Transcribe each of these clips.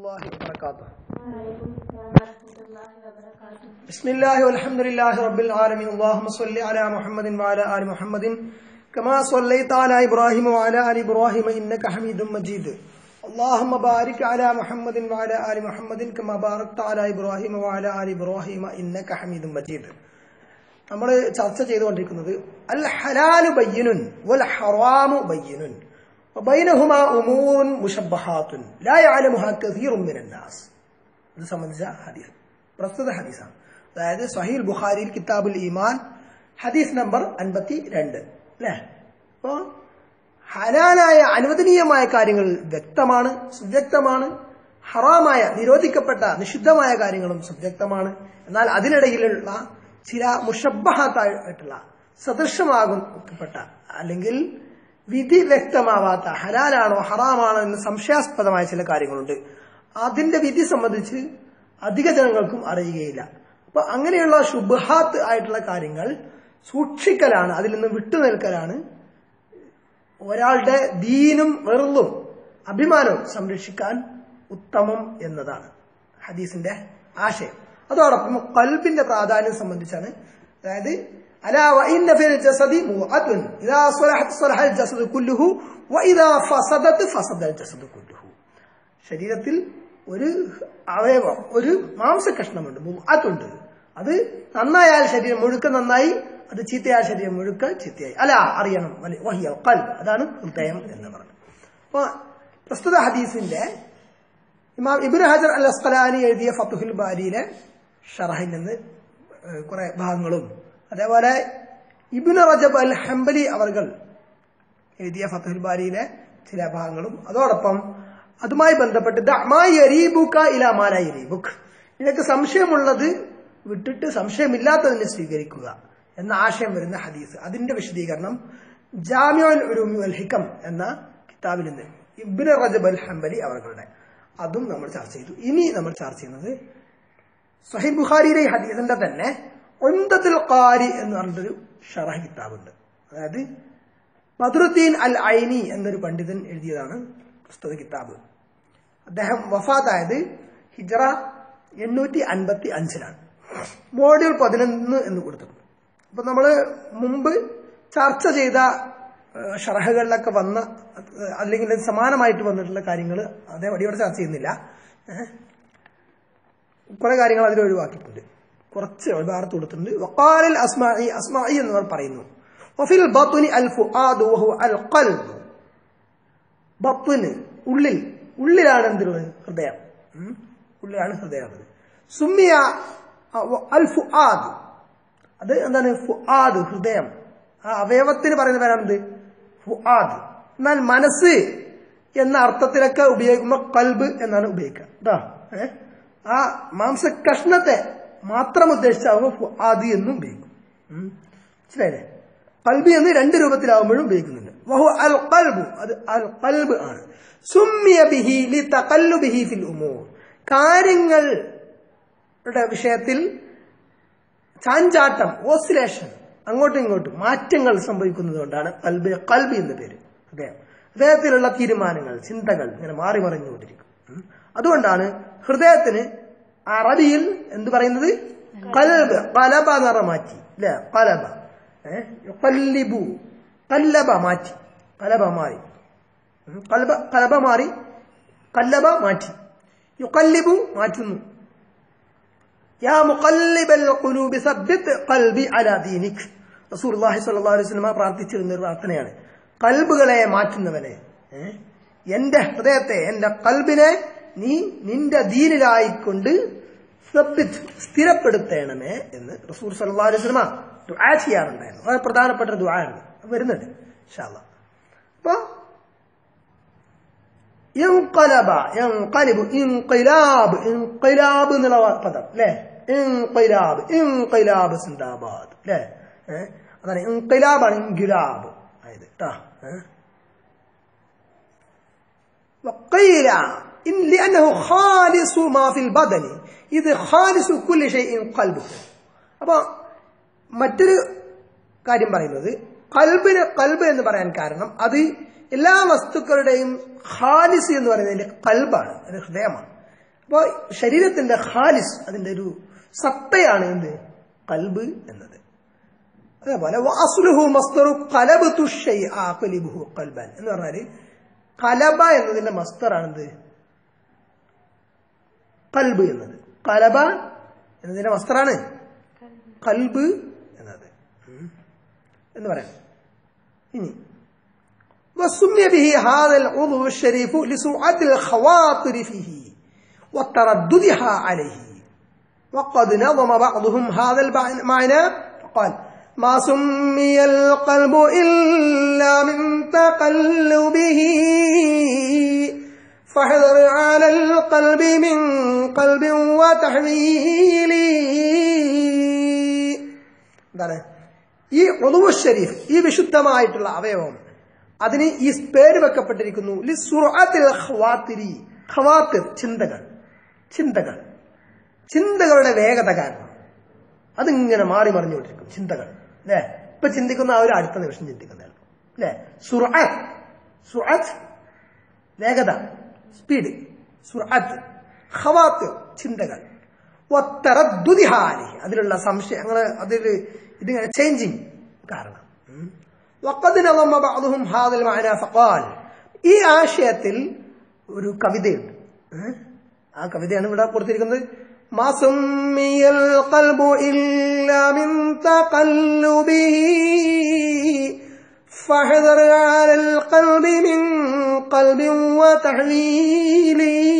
الله وبركاته وعليكم السلام ورحمة الله وبركاته بسم الله والحمد لله رب العالمين اللهم صل على محمد وعلى آل محمد كما صليت على إبراهيم وعلى آل إبراهيم إنك حميد مجيد اللهم بارك على محمد وعلى آل محمد كما باركت على إبراهيم وعلى آل إبراهيم إنك حميد مجيد നമ്മൾ ചർച്ച ചെയ്തുകൊണ്ടിരിക്കുന്നത് അൽ ഹലാലു ബയ്യനുൻ വൽ ഹറാമു ബയ്യനുൻ വബൈനഹുമാ ഉമൂറുൻ മുശബ്ബഹാത്തുൻ ലാ യഅലമുഹാ കസീറുൻ മിനൻ നാസ് ഇത് സംബന്ധിച്ച ഹദീസ് പ്രസ്തുത ഹദീസാണ് അതായത് സഹീൽ ബുഖാരിയിൽ കിതാബുൽ ഈമാൻ ഹദീസ് നമ്പർ അൻപത്തി രണ്ട് അല്ലേ അപ്പോ ഹലാലായ അനുവദനീയമായ കാര്യങ്ങൾ വ്യക്തമാണ് സുവ്യക്തമാണ് ഹറാമായ നിരോധിക്കപ്പെട്ട നിഷിദ്ധമായ കാര്യങ്ങളും സുവ്യക്തമാണ് എന്നാൽ അതിനിടയിലുള്ള ചില മുഷബഹാത്തായിട്ടുള്ള സദൃശമാകപ്പെട്ട അല്ലെങ്കിൽ വിധി വ്യക്തമാവാത്ത ഹലാലാണോ ഹറാമാണോ എന്ന് സംശയാസ്പദമായ ചില കാര്യങ്ങളുണ്ട് അതിന്റെ വിധി സംബന്ധിച്ച് അധിക ജനങ്ങൾക്കും അറിയുകയില്ല അപ്പൊ അങ്ങനെയുള്ള ശുബഹാത്ത് ആയിട്ടുള്ള കാര്യങ്ങൾ സൂക്ഷിക്കലാണ് അതിൽ നിന്ന് വിട്ടുനിൽക്കലാണ് ഒരാളുടെ ദീനും വെറുതും അഭിമാനവും സംരക്ഷിക്കാൻ ഉത്തമം എന്നതാണ് ഹദീസിന്റെ ആശയം അതോടൊപ്പം കൽബിന്റെ പ്രാധാന്യം സംബന്ധിച്ചാണ് അതായത് അലാ വഇന്ന ഫിൽ ജസദി മുഅത്തുൻ ഇദാ സ്വലഹത് സ്വലഹൽ ജസദു കുല്ലുഹു വഇദാ ഫസദത് ഫസദൽ ജസദു കുല്ലുഹു ശരീരത്തിൽ ഒരു അവയവം ഒരു മാംസകഷ്ണമുണ്ട് മുഅത്തുണ്ട് അത് നന്നായാൽ ശരീരം മുഴുക്ക നന്നായി അത് ചീത്തയായ ശരീരം മുഴുക്ക ചീത്തയായി അല്ല അറിയണം വലി- വഹിയ കൽ അതാണ് ഹൃദയം എന്ന് പറഞ്ഞു അപ്പൊ പ്രസ്തുത ഹദീസിന്റെ ഇമാം ഇബിൻ ഹജർ അൽ അസ്കലാനി എഴുതിയ ഫത്തുഹുൽ ബാരിയിലെ ഷറഹിൽ നിന്ന് ഏഹ്, കുറെ ഭാഗങ്ങളും അതേപോലെ ഇബിൻ റജബ് അൽ ഹംബലി അവർകൾ എഴുതിയ ഫത്തുഹുൽ ബാരിയിലെ ചില ഭാഗങ്ങളും അതോടൊപ്പം അതുമായി ബന്ധപ്പെട്ട് ദഅ്മായി യരീബുക ഇലാ മാ ലാ യരീബുക് നിനക്ക് സംശയമുള്ളത് വിട്ടിട്ട് സംശയമില്ലാത്തതിനെ സ്വീകരിക്കുക എന്ന ആശയം വരുന്ന ഹദീസ് അതിന്റെ വിശദീകരണം ജാമ്യോൽ ഉലൂമി വൽ ഹിക്കം എന്ന കിതാബിൽ നിന്ന് ഇബ്നു റജബ് അൽ ഹംബലി അവരുടെ അതും നമ്മൾ ചർച്ച ചെയ്തു ഇനി നമ്മൾ ചർച്ച ചെയ്യുന്നത് സഹീദ് ബുഖാരിയിലെ ഈ ഹദീസിന്റെ തന്നെ ഒൻപതുൽ ഖാരി എന്ന് പറഞ്ഞിട്ടൊരു ഷറഹ് കിതാബുണ്ട് അതായത് ബദ്രുദ്ദീൻ അൽ ഐനി എന്നൊരു പണ്ഡിതൻ എഴുതിയതാണ് പുസ്തക കിതാബ് അദ്ദേഹം വഫാത്തായത് ഹിജറ എണ്ണൂറ്റി അൻപത്തി അഞ്ചിലാണ് മോഡ്യൂൾ പതിനൊന്ന് എന്ന് കൊടുത്തിട്ടുണ്ട് അപ്പൊ നമ്മള് മുമ്പ് ചർച്ച ചെയ്ത ഏഹ്, ഷറഹുകളിലൊക്കെ വന്ന ഏഹ്, അല്ലെങ്കിൽ സമാനമായിട്ട് വന്നിട്ടുള്ള കാര്യങ്ങൾ അതേപടി ഇവിടെ ചർച്ച ചെയ്യുന്നില്ല ഏഹ്. കുറെ കാര്യങ്ങൾ അതിൽ ഒഴിവാക്കിയിട്ടുണ്ട് കുറച്ച് ഭാഗത്ത് കൊടുത്തിട്ടുണ്ട് വക്കാലിൽ അസ്മായി അസ്മായി എന്നിവർ പറയുന്നു വഫിൽ ബത്തുനി അൽ ഫുആദു വഹു അൽ ഖൽബ് ബത്തുന് ഉള്ളിൽ ഉള്ളിലാണ് എന്തുള്ളത് ഹൃദയം ഉം? ഉള്ളിലാണ് ഹൃദയം ഉള്ളത്. സുമ്മിയ അ- വ- അൽ ഫുആദ് അത് എന്താണ് ഫുആദ് ഹൃദയം ആ അവയവത്തിന് പറയുന്ന പേരാണ് എന്ത് ഫുആദ് എന്നാൽ മനസ്സ് എന്ന അർത്ഥത്തിലൊക്കെ ഉപയോഗിക്കുമ്പോൾ കൽബ് എന്നാണ് ഉപയോഗിക്കുക കേട്ടോ ഏഹ് ആ മാംസ കഷ്ണത്തെ മാത്രം ഉദ്ദേശിച്ചാകുമ്പോൾ ഫുആദ് എന്നും ഉപയോഗിക്കും ഉം. മനസ്സിലായില്ലേ കൽബി എന്ന് രണ്ട് രൂപത്തിലാവുമ്പോഴും ഉപയോഗിക്കുന്നുണ്ട് വഹു അൽ ഖൽബു അത് അൽ ഖൽബ് ആണ് സുമ്മിയ ബിഹി ലി തഖല്ലുബിഹി ഫിൽ ഉമൂർ കാര്യങ്ങളുടെ വിഷയത്തിൽ ചാഞ്ചാട്ടം ഓസിലേഷൻ അങ്ങോട്ടും ഇങ്ങോട്ടും മാറ്റങ്ങൾ സംഭവിക്കുന്നത് കൊണ്ടാണ് കൽബി കൽബി എന്ന പേര് അദ്ദേഹം ഹൃദയത്തിലുള്ള തീരുമാനങ്ങൾ ചിന്തകൾ ഇങ്ങനെ മാറി മറിഞ്ഞുകൊണ്ടിരിക്കും ഉം. അതുകൊണ്ടാണ് ഹൃദയത്തിന് അറബിയിൽ എന്ത് പറയുന്നത് കൽബ് കലബ നിറ മാറ്റി അല്ലെ കലബ ഏഹ് കല്ലിബു കല്ലബ മാറ്റി കലബ മാറി ഉം. കലബ കലബ മാറി കല്ലബ മാറ്റി യുക്കല്ലിബു മാറ്റുന്നു യാ മുഖല്ലിബൽ ഖുലൂബി സബ്ബിത് ഖൽബി അലാ ദീനിക് റസൂലുള്ളാഹി സ്വല്ലല്ലാഹു അലൈഹി വസല്ലം പ്രാർത്ഥിച്ചിരുന്ന ഒരു പ്രാർത്ഥനയാണ് കൽബുകളെ മാറ്റുന്നവനെ ഏ? എന്റെ ഹൃദയത്തെ എന്റെ കൽബിനെ നീ നിന്റെ ദീനിലായിക്കൊണ്ട് സബ്ബിത് സ്ഥിരപ്പെടുത്തേണമേ എന്ന് റസൂൽ സല്ലല്ലാഹു അലൈഹി വസല്ലം ദുആ ചെയ്യാറുണ്ടായിരുന്നു അത് പ്രധാനപ്പെട്ട ഒരു ദുആയാണ് അത് വരുന്നുണ്ട് ഇൻഷാ അല്ലാഹ് അപ്പൊ ഇൻകലബ ഇൻകലിബു ഇൻഖിലാബ് ഇൻഖിലാബ് എന്നുള്ള പദം അല്ലേ ഇൻഖിലാബ് ഇൻഖിലാബ് സിന്ദാബാദ് അല്ലേ ഏഹ്? അതാണ് ഇൻഖിലാബാണ് ഇൻഖിലാബ് ആയത് കേട്ടോ ഏഹ്? وقيل إن لأنه خالص ما في البدن ഇത് خالص كل شيء قلبه അപ്പൊ മറ്റൊരു കാര്യം പറയുന്നത് കൽബിന് കൽബ് എന്ന് പറയാൻ കാരണം അത് എല്ലാ വസ്തുക്കളുടെയും ഖാലിസ് എന്ന് പറയുന്നതിന്റെ കൽബാണ് അത് ഹൃദയമാണ് അപ്പൊ ശരീരത്തിന്റെ ഖാലിസ് അതിന്റെ ഒരു സത്തയാണ് എന്ത് കൽബ് എന്നത് അതേപോലെ വാസുലുഹു മസ്തറു കലബ് തുഷൈ ആഖലിബുഹു കൽബൻ എന്ന് പറഞ്ഞാല് കലബ എന്നതിന്റെ മസ്തറാണെന്ത് കൽബ് എന്നത് കലബ എന്നതിന്റെ മസ്തറാണ് കൽബ് എന്നത് ഉം. എന്ന് പറയാം ഇനി وسمي به هذا العضو الشريف لسعة الخواطر فيه وترددها عليه وقد نظم بعضهم هذا المعنى فقال ما سمي القلب إلا من تقلبه فاحذر على القلب من قلب وتحويل എന്താണ് ഈ ഒതുവു ഷരീഫ് ഈ വിശുദ്ധമായിട്ടുള്ള അവയവം അതിന് ഈ പേര് വെക്കപ്പെട്ടിരിക്കുന്നു ലിസുറഅത്തിൽ ഖവാത്തിരി ഖവാത്തിർ ചിന്തകൾ ചിന്തകൾ ചിന്തകളുടെ വേഗത കാരണം അതിങ്ങനെ മാറി മറിഞ്ഞുകൊണ്ടിരിക്കും ചിന്തകൾ അല്ലേ ഇപ്പൊ ചിന്തിക്കുന്ന ആ ഒരു അടുത്ത നിമിഷം ചിന്തിക്കുന്നതാണ് അല്ലേ സുറഅത്ത് സുറഅത്ത് വേഗത സ്പീഡ് സുറഅത്ത് ഖവാത്തിർ ചിന്തകൾ വത്തറദ്ദുദിഹാലി അതിലുള്ള സംശയങ്ങൾ അതിൽ ഇതിങ്ങനെ ചേഞ്ചിങ് കാരണം ഉം. وقد نظم بعضهم هذا المعنى فقال ഈ ആശയത്തിൽ ഒരു കവിതയുണ്ട് ഏ? ആ കവിതയാണ് ഇവിടെ കൊടുത്തിരിക്കുന്നത് ما سمي القلب إلا من تقلبه فاحذر على القلب من قلب وتحويل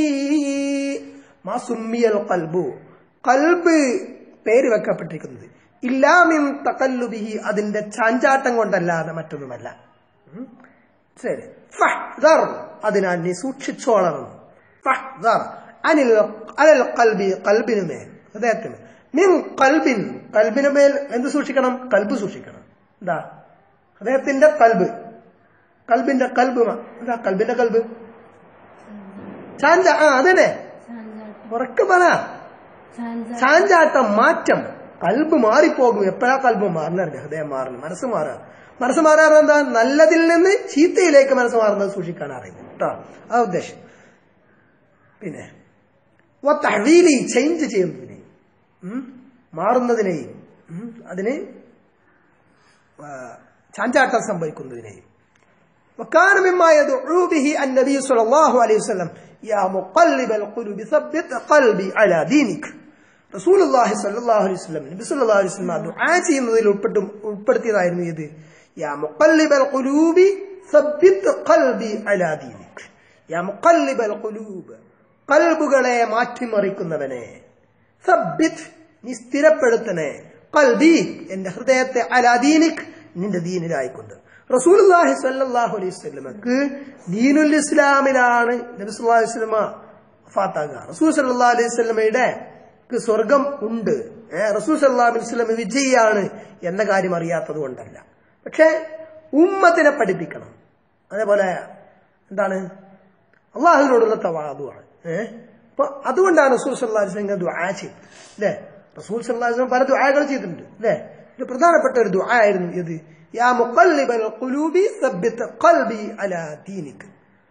ما سمي القلب കൽബ് പേര് വെക്കപ്പെട്ടിരിക്കുന്നത് ഇല്ലാമിൻ തക്കല്ലുബിഹി അതിന്റെ ചാഞ്ചാട്ടം കൊണ്ടല്ലാതെ മറ്റൊന്നുമല്ല ഉം. ശരി ഫഹ്ദർ അതിനാൽ നീ സൂക്ഷിച്ചോളണം ഫഹ്ദർ അനിൽ അലൽ കൽബി കൽബിനുമേൽ ഹൃദയത്തിന് മിൻ കൽബിൻ കൽബിനുമേൽ എന്ത് സൂക്ഷിക്കണം കൽബ് സൂക്ഷിക്കണം എന്താ ഹൃദയത്തിന്റെ കൽബ് കൽബിന്റെ കൽബ് മ- എന്താ കൽബിന്റെ കൽബ് ചാഞ്ച ആ അതന്നെ ഉറക്കെ പറ ചാഞ്ചാട്ടം മാറ്റം കൽബ് മാറിപ്പോകും എപ്പോഴാ കൽബ് മാറുന്നറിയ ഹൃദയം മാറുന്നു മനസ്സ് മാറുക മനസ്സ് മാറാറ് എന്താ നല്ലതിൽ നിന്ന് ചീത്തയിലേക്ക് മനസ്സ് മാറുന്നത് സൂക്ഷിക്കാൻ അറിയുന്നു കേട്ടോ ആ ഉദ്ദേശം പിന്നെ തഹവീലി ചേഞ്ച് ചെയ്യുന്നതിനെയും ഉം, മാറുന്നതിനെയും ഉം, അതിന് ആ, ചാഞ്ചാട്ടം സംഭവിക്കുന്നതിനെയും وكان مما يدعو به النبي صلى الله عليه وسلم يا مقلب القلوب ثبت قلبي على دينك റസൂൽ അള്ളാഹി സല്ലാഹു അലൈഹി സ്വലം നബി സല്ലല്ലാഹു അലൈഹി വസല്ലം ദുആ ചെയ്യുന്നതിൽ ഉൾപ്പെട്ടും ഉൾപ്പെടുത്തിയതായിരുന്നു ഇത് യാ മുഖല്ലിബൽ ഖുലൂബി സബ്ബിത് ഖൽബി അലാ ദീനിക് യാ മുഖല്ലിബൽ ഖുലൂബ് കൽബുകളെ മാറ്റിമറിക്കുന്നവനെ സബ്ബിത് നീ സ്ഥിരപ്പെടുത്തണേ കൽബി എന്റെ ഹൃദയത്തെ അലാ ദീനിക് നിന്റെ ദീനിലായിക്കൊണ്ട് റസൂലുള്ളാഹി സ്വല്ലല്ലാഹു അലൈഹി വസല്ലമക്ക് ദീനുൽ ഇസ്ലാമിലാണ് നബി സല്ലല്ലാഹു അലൈഹി വസല്ലമ വഫാത്താകുക റസൂൽ സല്ലല്ലാഹു അലൈഹി വസല്ലമയുടെ ക്ക് സ്വർഗം ഉണ്ട് ഏഹ് റസൂൽ സല്ലല്ലാഹു അലൈഹി വസല്ലം വിജയിയാണ് എന്ന കാര്യം അറിയാത്തത് കൊണ്ടല്ല പക്ഷേ ഉമ്മത്തിനെ പഠിപ്പിക്കണം അതേപോലെ എന്താണ് അള്ളാഹുവിനോടുള്ള തവാദുവാണ് ഏഹ് അപ്പൊ അതുകൊണ്ടാണ് റസൂൽ സല്ലല്ലാഹു അലൈഹി വസല്ലം ദുആ ചെയ്തത് അല്ലേ റസൂൽ സല്ലല്ലാഹു അലൈഹി വസല്ലം പല ദുആകൾ ചെയ്തിട്ടുണ്ട് അല്ലേ ഒരു പ്രധാനപ്പെട്ട ഒരു ദുആ ആയിരുന്നു ഇത് യാ മുഖല്ലിബൽ ഖുലൂബി സബ്ബിത് ഖൽബി അലാ ദീനിക്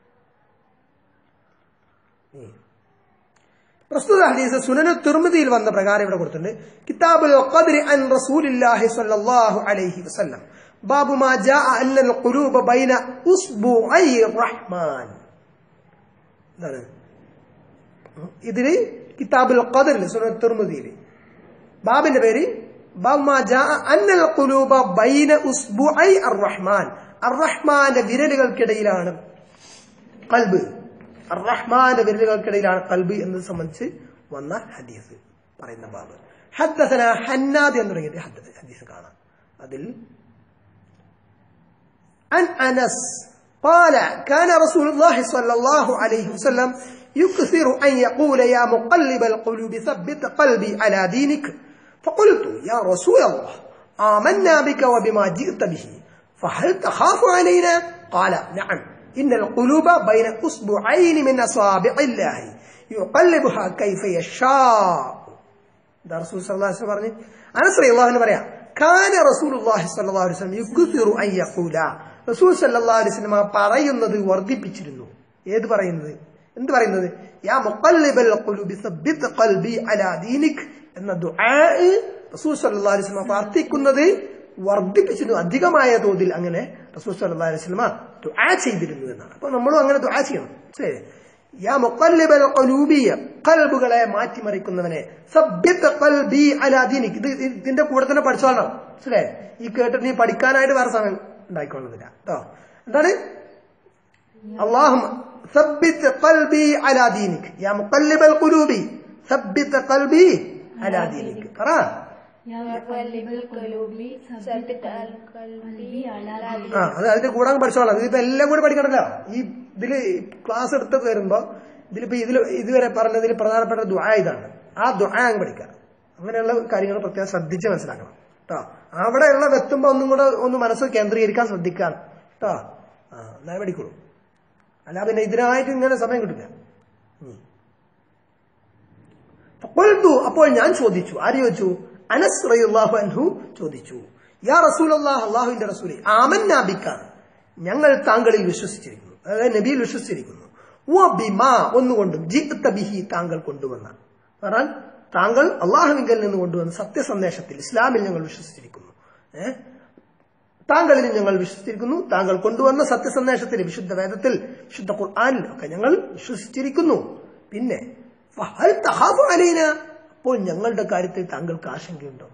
പ്രസ്തുത ഹദീസ് സുനനു തിർമിതിയിൽ വന്ന പ്രകാരം ഇവിടെ കൊടുത്തിട്ടുണ്ട് കിതാബുൽ ഖദ്രി അൻ റസൂലില്ലാഹി സ്വല്ലല്ലാഹു അലൈഹി വസല്ലം ബാബു മാ ജാഅ അന്നൽ ഖുലൂബ ബൈന ഉസ്ബുഐ റഹ്മാൻ എന്താണ് ഇതില് കിതാബുൽ ഖദറിൽ സുനനു തിർമിതിയിൽ ബാബിന്റെ പേര് ബാബു മാ ജാഅ അന്നൽ ഖുലൂബ ബൈന ഉസ്ബുഐ അർ റഹ്മാൻ അർ റഹ്മാന്റെ വിരലുകൾക്കിടയിലാണ് കൽബ് റഹ്മാന്റെ വിരലുകൾക്കിടയിലാണ് കൽബ് എന്നത് സംബന്ധിച്ച് വന്ന ഹദീസ് പറയുന്ന ബാബ് ഹദ്ദസന ഹന്നാദ് എന്ന് തുടങ്ങിയിട്ട് ഹദ്ദ- ഹദീസ് കാണാം അതിൽ عن أنس قال كان رسول الله صلى الله عليه وسلم يكثر أن يقول يا مقلب القلوب ثبت قلبي على دينك فقلت يا رسول الله آمنا بك وبما جئت به فهل تخاف علينا قال نعم إن القلوب بين أصبعين من أصابع الله يقلبها كيف يشاء ഇതാ റസൂൽ സല്ലല്ലാഹു അലൈഹി വസല്ലം പറഞ്ഞു അനസ് റളിയല്ലാഹു പറയാ കാന റസൂലുള്ളാഹി സ്വല്ലല്ലാഹു അലൈഹി വസല്ലം യുക്സിറു അൻ യഖൂല റസൂൽ സല്ലല്ലാഹു അലൈഹി വസല്ലം പറയുന്നത് വർദ്ധിപ്പിച്ചിരുന്നു ഏത് പറയുന്നത് എന്ത് പറയുന്നത് യാ മുഖല്ലിബൽ ഖുലൂബി സബ്ബിത് ഖൽബി അലാ ദീനിക് എന്ന ദുആ റസൂൽ സല്ലല്ലാഹു അലൈഹി വസല്ലം പ്രാർത്ഥിക്കുന്നത് വർദ്ധിപ്പിച്ചിരുന്നു അധികമായ തോതിൽ അങ്ങനെ റസൂൽ സല്ലല്ലാഹു അലൈഹി വസല്ലം ദുആ ചെയ്തിരുന്നു എന്നാണ് അപ്പോൾ നമ്മളും അങ്ങനെ ദുആ ചെയ്യണം ശരി യാ മുഖല്ലിബൽ ഖുലൂബി ഖൽബുകളെ മാറ്റിമറിക്കുന്നവനെ സബ്ബിത് ഖൽബി അലാ ദീനിക് ഇത് ഇതിന്റെ കൂടെ തന്നെ പഠിച്ചോളണം ശരി ഈ കേട്ടിട്ട് നീ പഠിക്കാനായിട്ട് വേറെ സമയം ഉണ്ടായിക്കൊള്ളുന്നില്ല കേട്ടോ എന്താണ് اللهم ثبت قلبي على دينك يا مقلب القلوب ثبت قلبي على دينك പറ يا مقلب القلوب ثبت قلبي على ആ അത് അതിന്റെ കൂടെ അങ്ങ് പഠിച്ചോളാം ഇതിപ്പോ എല്ലാം കൂടി പഠിക്കണല്ലോ ഈ ഇതില് ക്ലാസ് എടുത്ത് വരുമ്പോ ഇതിലിപ്പോ ഇതിൽ ഇതുവരെ പറഞ്ഞതിൽ പ്രധാനപ്പെട്ട ദുആ ഇതാണ് ആ ദുആ അങ്ങ് പഠിക്കുക അങ്ങനെയുള്ള കാര്യങ്ങൾ പ്രത്യേകം ശ്രദ്ധിച്ച് മനസ്സിലാക്കണം കേട്ടോ അവിടെയുള്ള വെത്തുമ്പോ ഒന്നും കൂടെ ഒന്ന് മനസ്സ് കേന്ദ്രീകരിക്കാൻ ശ്രദ്ധിക്കാൻ കേട്ടോ ആ എന്നാ പഠിക്കുള്ളൂ അല്ല പിന്നെ ഇതിനായിട്ട് ഇങ്ങനെ സമയം കിട്ടില്ല ഉം. ഫഖുൽതു, അപ്പോൾ ഞാൻ ചോദിച്ചു ആര് ചോദിച്ചു അനസ് റളിയല്ലാഹു അൻഹു ചോദിച്ചു യാ റസൂലല്ലാഹ് അള്ളാഹുവിന്റെ റസൂലെ ആമന്നാബിക്ക ഞങ്ങൾ താങ്കളിൽ വിശ്വസിച്ചിരിക്കുന്നു അതായത് നബിയിൽ വിശ്വസിച്ചിരിക്കുന്നു വ ബിമാ ഒന്നുകൊണ്ടും ജിഅ്ത ബിഹി താങ്കൾ കൊണ്ടുവന്ന പറഞ്ഞാൽ താങ്കൾ അള്ളാഹുവിങ്കൽ നിന്ന് കൊണ്ടുവന്ന സത്യസന്ദേശത്തിൽ ഇസ്ലാമിൽ ഞങ്ങൾ വിശ്വസിച്ചിരിക്കുന്നു ഏഹ് താങ്കളിൽ ഞങ്ങൾ വിശ്വസിച്ചിരിക്കുന്നു താങ്കൾ കൊണ്ടുവന്ന സത്യസന്ദേശത്തിൽ വിശുദ്ധ വേദത്തിൽ വിശുദ്ധ ഖുർആനിൽ ഒക്കെ ഞങ്ങൾ വിശ്വസിച്ചിരിക്കുന്നു പിന്നെ ഫഹൽ തഹാഫു അലൈന അപ്പോൾ ഞങ്ങളുടെ കാര്യത്തിൽ താങ്കൾക്ക് ആശങ്കയുണ്ടോ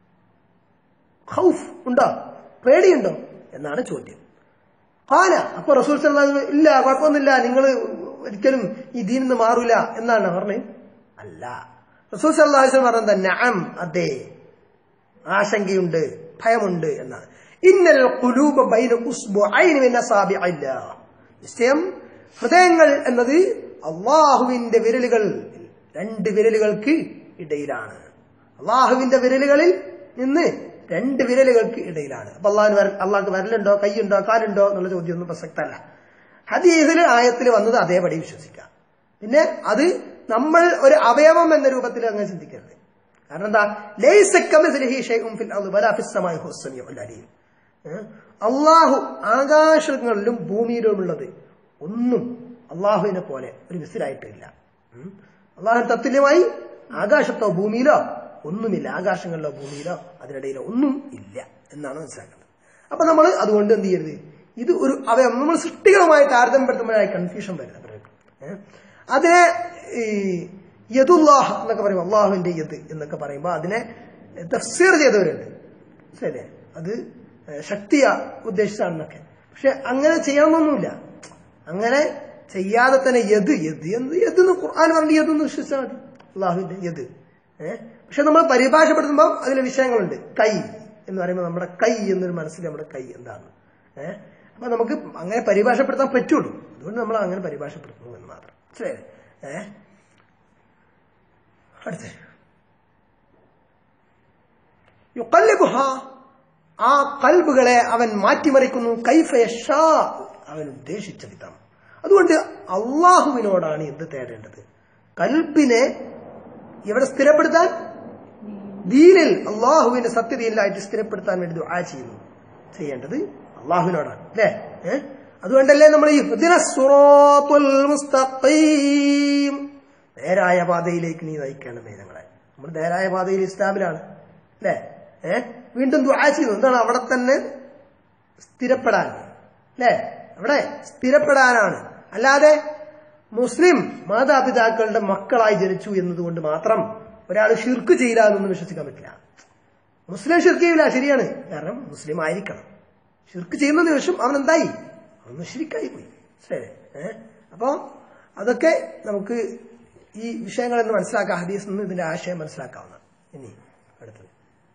ഹൗഫ് ഉണ്ടോ പേടിയുണ്ടോ എന്നാണ് ചോദ്യം ഖാല അപ്പൊ റസൂൽ സല്ലല്ലാഹു അലൈഹി വസല്ലം, ഇല്ല കുഴപ്പമൊന്നുമില്ല നിങ്ങൾ ഒരിക്കലും ഈ ദീനിൽ നിന്ന് മാറൂല എന്നാണ് പറഞ്ഞത് അല്ല റസൂൽ സല്ലല്ലാഹു അലൈഹി വസല്ലം പറഞ്ഞത് നഅം അതെ ആശങ്കയുണ്ട് ഭയമുണ്ട് എന്നാണ് ഇന്നൽ ഖുലൂബ ബൈന ഉസ്ബുഐനി മിൻ അസാബിഇല്ലാ നിശ്ചയം ഹൃദയങ്ങൾ എന്നത് അള്ളാഹുവിന്റെ വിരലുകൾ രണ്ട് വിരലുകൾക്ക് ഇടയിലാണ് അള്ളാഹുവിന്റെ വിരലുകളിൽ നിന്ന് രണ്ട് വിരലുകൾക്ക് ഇടയിലാണ് അപ്പൊ അള്ളാഹുന് അള്ളാഹ്ക്ക് വിരലുണ്ടോ കൈയുണ്ടോ കാലുണ്ടോ എന്നുള്ള ചോദ്യമൊന്നും പ്രസക്തമല്ല ഹദീസിൽ ആയത്തിൽ വന്നത് അതേപടി വിശ്വസിക്കാം പിന്നെ അത് നമ്മൾ ഒരു അവയവം എന്ന രൂപത്തിൽ അങ്ങനെ ചിന്തിക്കരുത് കാരണം എന്താ ലൈസ കമിസ്ലിഹി ഷൈഉൻ ഫിൽ അർളി വലാ ഫിസ് സമാഇ ഹുവ സമീഉൽ അലീം ഏഹ്? അള്ളാഹു ആകാശങ്ങളിലും ഭൂമിയിലുമുള്ളത് ഒന്നും അള്ളാഹുവിനെ പോലെ ഒരു മിസിലായിട്ടില്ല ഉം. അള്ളാഹു തത്തുല്യമായി ആകാശത്തോ ഭൂമിയിലോ ഒന്നുമില്ല ആകാശങ്ങളിലോ ഭൂമിയിലോ അതിനിടയിലോ ഒന്നും ഇല്ല എന്നാണ് മനസ്സിലാക്കുന്നത് അപ്പൊ നമ്മൾ അതുകൊണ്ട് എന്ത് ചെയ്യരുത് ഇത് ഒരു അവയവം നമ്മൾ സൃഷ്ടികളുമായി താരതമ്യപ്പെടുത്തുമ്പോഴായി കൺഫ്യൂഷൻ വരുന്നത് പലർക്കും. ഏഹ്? അതിനെ ഈ യദുല്ലാഹ് എന്നൊക്കെ പറയുമ്പോൾ അള്ളാഹുവിന്റെ യദ് എന്നൊക്കെ പറയുമ്പോൾ അതിനെ തഫ്സീർ ചെയ്തവരുണ്ട് ശരി അത് ശക്തിയ ഉദ്ദേശിച്ചാണെന്നൊക്കെ പക്ഷെ അങ്ങനെ ചെയ്യണമെന്നൊന്നുമില്ല അങ്ങനെ ചെയ്യാതെ തന്നെ യദ് യദ് എന്ത് യദ് എന്ന് ഖുർആൻ പറഞ്ഞ യദ് എന്ന് വിശ്വസിച്ചാൽ മതി അള്ളാഹുവിന്റെ യദ് ഏഹ് പക്ഷെ നമ്മൾ പരിഭാഷപ്പെടുത്തുമ്പോൾ അതിലെ വിഷയങ്ങളുണ്ട് കൈ എന്ന് പറയുമ്പോൾ നമ്മുടെ കൈ എന്നൊരു മനസ്സിൽ നമ്മുടെ കൈ എന്താണ് ഏഹ് അപ്പൊ നമുക്ക് അങ്ങനെ പരിഭാഷപ്പെടുത്താൻ പറ്റുള്ളൂ അതുകൊണ്ട് നമ്മൾ അങ്ങനെ പരിഭാഷപ്പെടുത്തുന്നു എന്ന് മാത്രം ശരി ഏഹ് അടുത്ത യുക്കല്ലിബുഹ ആ കൽബുകളെ അവൻ മാറ്റിമറിക്കുന്നു കൈഫയഷാ അവൻ ഉദ്ദേശിച്ച വിധം അതുകൊണ്ട് അള്ളാഹുവിനോടാണ് എന്ത് തേടേണ്ടത് കൽബിനെ എവിടെ സ്ഥിരപ്പെടുത്താൻ ദീനിൽ അള്ളാഹുവിന്റെ സത്യതയിലായിട്ട് സ്ഥിരപ്പെടുത്താൻ വേണ്ടി ദുആ ചെയ്യുന്നു ചെയ്യേണ്ടത് അള്ളാഹുവിനോടാണ് അല്ലേ ഏഹ് അതുകൊണ്ടല്ലേ നമ്മൾ ഈ ഇഹ്ദിന സിറാത്തുൽ മുസ്തഖീം നേരായ പാതയിലേക്ക് നീ നയിക്കണമേ ഞങ്ങളെ നമ്മൾ നേരായ പാതയിൽ ഇസ്ലാമിലാണ് അല്ലേ ഏ വീണ്ടും ദുആ ചെയ്യുന്നു എന്താണ് അവിടെ തന്നെ സ്ഥിരപ്പെടാൻ അല്ലേ അവിടെ സ്ഥിരപ്പെടാനാണ് അല്ലാതെ മുസ്ലിം മാതാപിതാക്കളുടെ മക്കളായി ജനിച്ചു എന്നതുകൊണ്ട് മാത്രം ഒരാൾ ഷിർക്ക് ചെയ്യില്ല എന്നൊന്നും വിശ്വസിക്കാൻ പറ്റില്ല മുസ്ലിം ഷിർക്ക് ചെയ്യില്ല ശരിയാണ് കാരണം മുസ്ലിം ആയിരിക്കണം ഷിർക്ക് ചെയ്യുന്ന നിമിഷം അവൻ എന്തായി അവൻ മുശ്രിക്കായി പോയി ശരി ഏഹ് അപ്പൊ അതൊക്കെ നമുക്ക് ഈ വിഷയങ്ങളെന്ന് മനസ്സിലാക്കാം ഹദീസ് നിന്ന് ഇതിന്റെ ആശയം മനസ്സിലാക്കാവുന്ന ഇനി അടുത്തത്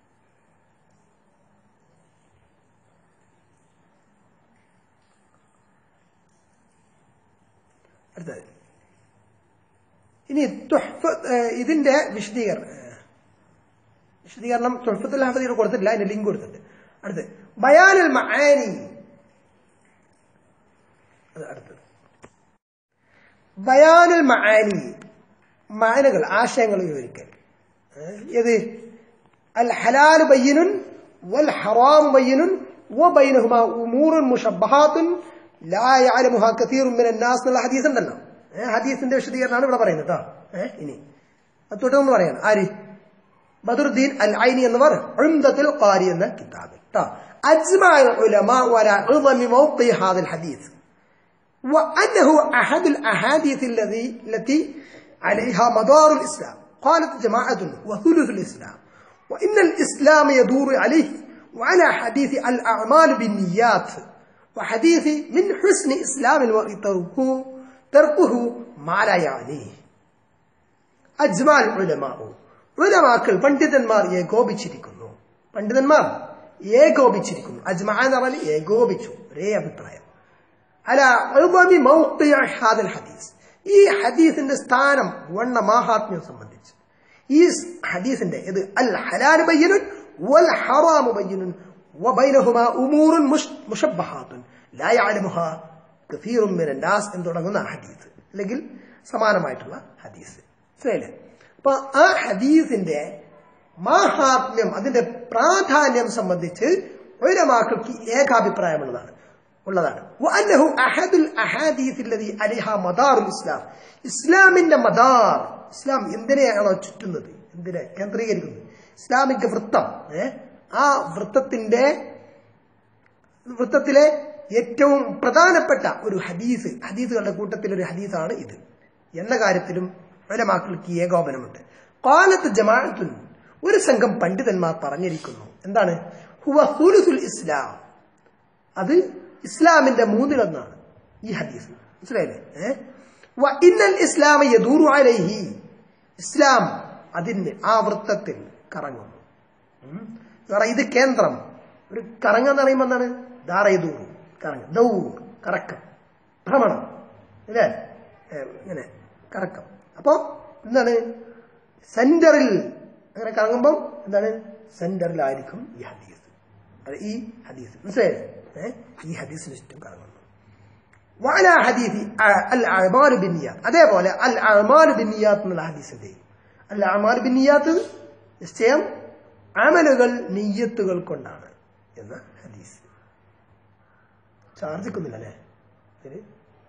അടുത്തത് ഇനി തുഹ്ഫ ഏഹ് ഇതിന്റെ വിശദീകരണം ഏഹ് വിശദീകരണം തുഹഫത്തുൽ ഹഫീർ കൊടുത്തിട്ടില്ല അതിന്റെ ലിങ്ക് കൊടുത്തിട്ടുണ്ട് അടുത്ത് ബയാനുൽ മആനി അത് അടുത്തത് ബയാനുൽ മആനി മാനകൾ ആശയങ്ങൾ വിവരിക്കൽ ഏഹ് ഏത് അൽ ഹലാൽ ബയ്യനുൻ വൽ ഹറാം ബയ്യനുൻ وبينهما امور مشبهات لا يعلمها كثير من الناس എന്നുള്ള ഹദീസ് ഉണ്ടല്ലോ ഏ, ഹദീസിന്റെ വിശദീകരണമാണ് ഇവിടെ പറയുന്നത് കേട്ടോ ഏഹ് ഇനി അത് തുടർന്ന് പറയാണ് ആര് ബദറുദ്ദീൻ അൽ ഐനി എന്നവർ ഉംദത്തുൽ ഖാരി എന്ന കിതാബിൽ ട്ടോ. അജ്മഅ ഉലമാ വല ഉളമി മൗഖി ഹാദൽ ഹദീസ് وأنه أحد الأحاديث الذي التي عليها مدار الإسلام قالت جماعة وثلث الإسلام وإن الإسلام يدور عليه وعلى حديث الأعمال بالنيات وحديث من حسن إسلام المرء تركه تركه ما لا يعنيه അജ്മാൽ ഉലമാഉ ഉലമാക്കൾ പണ്ഡിതന്മാർ ഏകോപിച്ചിരിക്കുന്നു പണ്ഡിതന്മാർ ഏകോപിച്ചിരിക്കുന്നു അജ്മാ എന്ന് പറഞ്ഞാൽ ഏകോപിച്ചു ഒരേ അഭിപ്രായം അല ഉൾമി മൗഖിയ ഹാദൽ ഹദീസ് ഈ ഹദീസിന്റെ സ്ഥാനം വണ്ണ മാഹാത്മ്യം സംബന്ധിച്ച് ഈ ഹദീസിന്റെ ഇത് അൽ ഹലാൽ ബയ്യനുൻ വൽ ഹറാമു ബയ്യനുൻ വബൈനഹുമാ ഉമൂറുൻ മുഷ് മുഷബ്ബഹാത്തുൻ ലാ യഅലമുഹാ കസീറും മിനൻ നാസ് എന്ന് തുടങ്ങുന്ന ഹദീസ് അല്ലെങ്കിൽ സമാനമായിട്ടുള്ള ഹദീസ് മനസ്സിലായില്ലേ അപ്പൊ ആ ഹദീസിന്റെ മാഹാത്മ്യം അതിന്റെ പ്രാധാന്യം സംബന്ധിച്ച് ഒരമാക്കൾക്ക് ഏകാഭിപ്രായമുള്ളതാണ് ഉള്ളതാണ് وأنه أحد الأحاديث الذي عليها مدار الإسلام ഇസ്ലാമിന്റെ മദാർ ഇസ്ലാം എന്തിനെയാണോ ചുറ്റുന്നത് എന്തിനെ കേന്ദ്രീകരിക്കുന്നത് ഇസ്ലാമിക വൃത്തം ഏ ആ വൃത്തത്തിന്റെ വൃത്തത്തിലെ ഏറ്റവും പ്രധാനപ്പെട്ട ഒരു ഹദീസ് ഹദീസുകളുടെ കൂട്ടത്തിൽ ഒരു ഹദീസാണ് ഇത് എന്ന കാര്യത്തിലും ഉലമാക്കൾക്ക് ഏകോപനമുണ്ട് കാലത്ത് ജമാഅത്തുൻ ഒരു സംഘം പണ്ഡിതന്മാർ പറഞ്ഞിരിക്കുന്നു എന്താണ് ഹുവ സുലുസുൽ ഇസ്ലാം അത് ഇസ്ലാമിന്റെ മൂന്നിലൊന്നാണ് ഈ ഹദീസ് മനസ്സിലായില്ലേ ഏ? വ ഇന്നൽ ഇസ്ലാമ യദൂറു അലൈഹി ഇസ്ലാം അതിന് ആ വൃത്തത്തിൽ കറങ്ങുന്നു ഉം. വേറെ ഇത് കേന്ദ്രം ഒരു കറങ്ങുക എന്ന് പറയുമ്പോൾ എന്താണ് ദാറയദൂർ കറങ്ങ ദൗർ കറക്കം ഭ്രമണം അല്ലേ ഏ, ഇങ്ങനെ കറക്കം അപ്പോ എന്താണ് സെന്ററിൽ അങ്ങനെ കറങ്ങുമ്പോൾ എന്താണ് സെന്ററിലായിരിക്കും ഈ ഹദീസ് അത് ഈ ഹദീസ് മനസ്സിലായില്ലേ ഏ? ഈ ഹദീസിന് ചുറ്റും കറങ്ങുന്നു വാല ഹദീസ് അൽ അമാലു ബിന്നിയാത്ത് അതേപോലെ അൽ അമാലു ബിന്നിയാത്ത് എന്നുള്ള ഹദീസിന്റെ അൽ അമാലു ബിന്നിയാത്ത് നിശ്ചയം അമലുകൾ നീയത്തുകൾ കൊണ്ടാണ് എന്ന ഹദീസ് ഛാർജിക്കുന്നില്ല അല്ലേ ഇതില്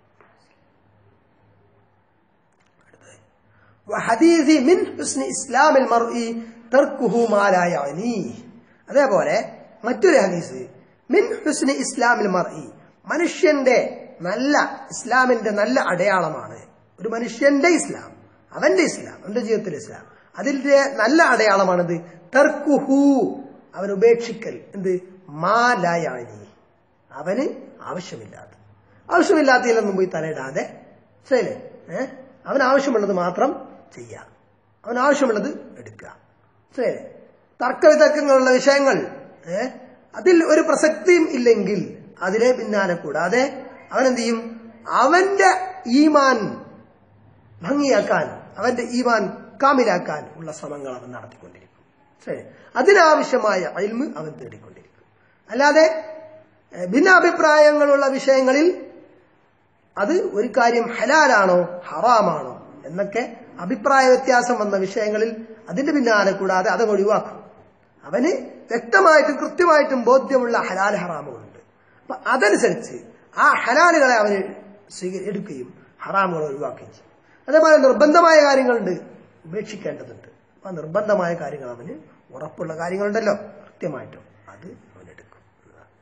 وحديث من حسن إسلام المرء تركه ما لا يعنيه അതേപോലെ മറ്റൊരു ഹദീസ് മിൻ ഹുസ്നി ഇസ്ലാമിൽ മർഇ മനുഷ്യന്റെ നല്ല ഇസ്ലാമിന്റെ നല്ല അടയാളമാണ് ഒരു മനുഷ്യന്റെ ഇസ്ലാം അവന്റെ ഇസ്ലാം അവന്റെ ജീവിതത്തിലെ ഇസ്ലാം അതിന്റെ നല്ല അടയാളമാണിത് തർക്കുഹു അവൻ ഉപേക്ഷിക്കൽ എന്ത് മാലായാനി അവന് ആവശ്യമില്ലാത്ത ആവശ്യമില്ലാത്തതിലൊന്നും പോയി തലയിടാതെ ശരിയല്ലേ ഏഹ് അവൻ ആവശ്യമുള്ളത് മാത്രം ചെയ്യാം അവൻ ആവശ്യമുള്ളത് എടുക്കുക ശരിയല്ലേ തർക്കവിതർക്കങ്ങളുള്ള വിഷയങ്ങൾ ഏഹ് അതിൽ ഒരു പ്രസക്തിയും ഇല്ലെങ്കിൽ അതിനെ പിന്നാലെ കൂടാതെ അവൻ എന്ത് ചെയ്യും അവന്റെ ഈമാൻ ഭംഗിയാക്കാൻ അവന്റെ ഈമാൻ കാമിലാക്കാൻ ഉള്ള ശ്രമങ്ങൾ അവൻ നടത്തിക്കൊണ്ടിരിക്കും ശരി അതിനാവശ്യമായ അയൽമ് അവൻ തേടിക്കൊണ്ടിരിക്കും അല്ലാതെ ഏഹ്, ഭിന്നാഭിപ്രായങ്ങളുള്ള വിഷയങ്ങളിൽ അത് ഒരു കാര്യം ഹലാലാണോ ഹറാമാണോ എന്നൊക്കെ അഭിപ്രായ വ്യത്യാസം വന്ന വിഷയങ്ങളിൽ അതിന്റെ പിന്നാലെ കൂടാതെ അതങ്ങ് ഒഴിവാക്കും അവന് വ്യക്തമായിട്ടും കൃത്യമായിട്ടും ബോധ്യമുള്ള ഹലാൽ ഹറാമുകളുണ്ട് അപ്പൊ അതനുസരിച്ച് ആ ഹലാലുകളെ അവന് സ്വീക എടുക്കുകയും ഹറാമുകൾ ഒഴിവാക്കുകയും ചെയ്യും അതേപോലെ നിർബന്ധമായ കാര്യങ്ങളുണ്ട് ഉപേക്ഷിക്കേണ്ടതുണ്ട് അപ്പൊ ആ നിർബന്ധമായ കാര്യങ്ങൾ അവന് ഉറപ്പുള്ള കാര്യങ്ങളുണ്ടല്ലോ കൃത്യമായിട്ടും അത് അവനെടുക്കും എന്നതാണ്.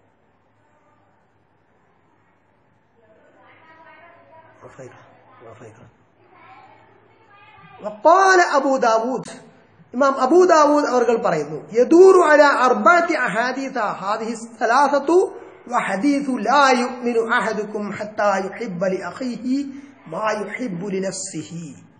وفيقة وفيقة وقال أبو داود إمام أبو داود أورغل പറയുന്നു يدور على أربعة أحاديث هذه الثلاثة وحديث لا يؤمن أحدكم حتى يحب لأخيه ما يحب لنفسه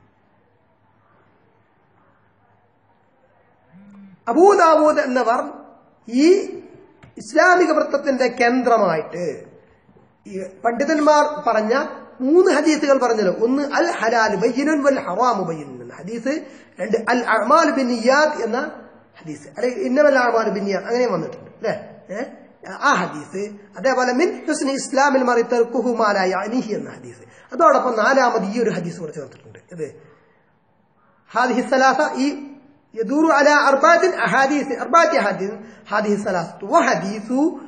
അബൂദാവൂദ് എന്നവർ ഈ ഇസ്ലാമിക വൃത്തത്തിന്റെ കേന്ദ്രമായിട്ട് ഈ പണ്ഡിതന്മാർ പറഞ്ഞ മൂന്ന് ഹദീസുകൾ പറഞ്ഞല്ലോ ഒന്ന് അൽ ഹലാൽ ബയ്യനുൻ വൽ ഹറാമു ബയ്യനുൻ എന്ന ഹദീസ് രണ്ട് അൽ അമാൽ ബിൻ നിയാദ് എന്ന ഹദീസ് അല്ലെങ്കിൽ ഇന്നവൽ അമാൽ ബിൻ നിയാദ് അങ്ങനെ വന്നിട്ടുണ്ട് അല്ലേ ഏ? ആ ഹദീസ് അതേപോലെ മിൻ ഹുസ്നി ഇസ്ലാമിൽ മറി തെർക്കുഹു മാലായ അനിഹി എന്ന ഹദീസ് അതോടൊപ്പം നാലാമത് ഈ ഒരു ഹദീസ് കൂടെ ചേർത്തിട്ടുണ്ട് ഇത് هذه الثلاثة إيه يدور على أربعة أحاديث أربعة أحاديث هذه الثلاثة وحديث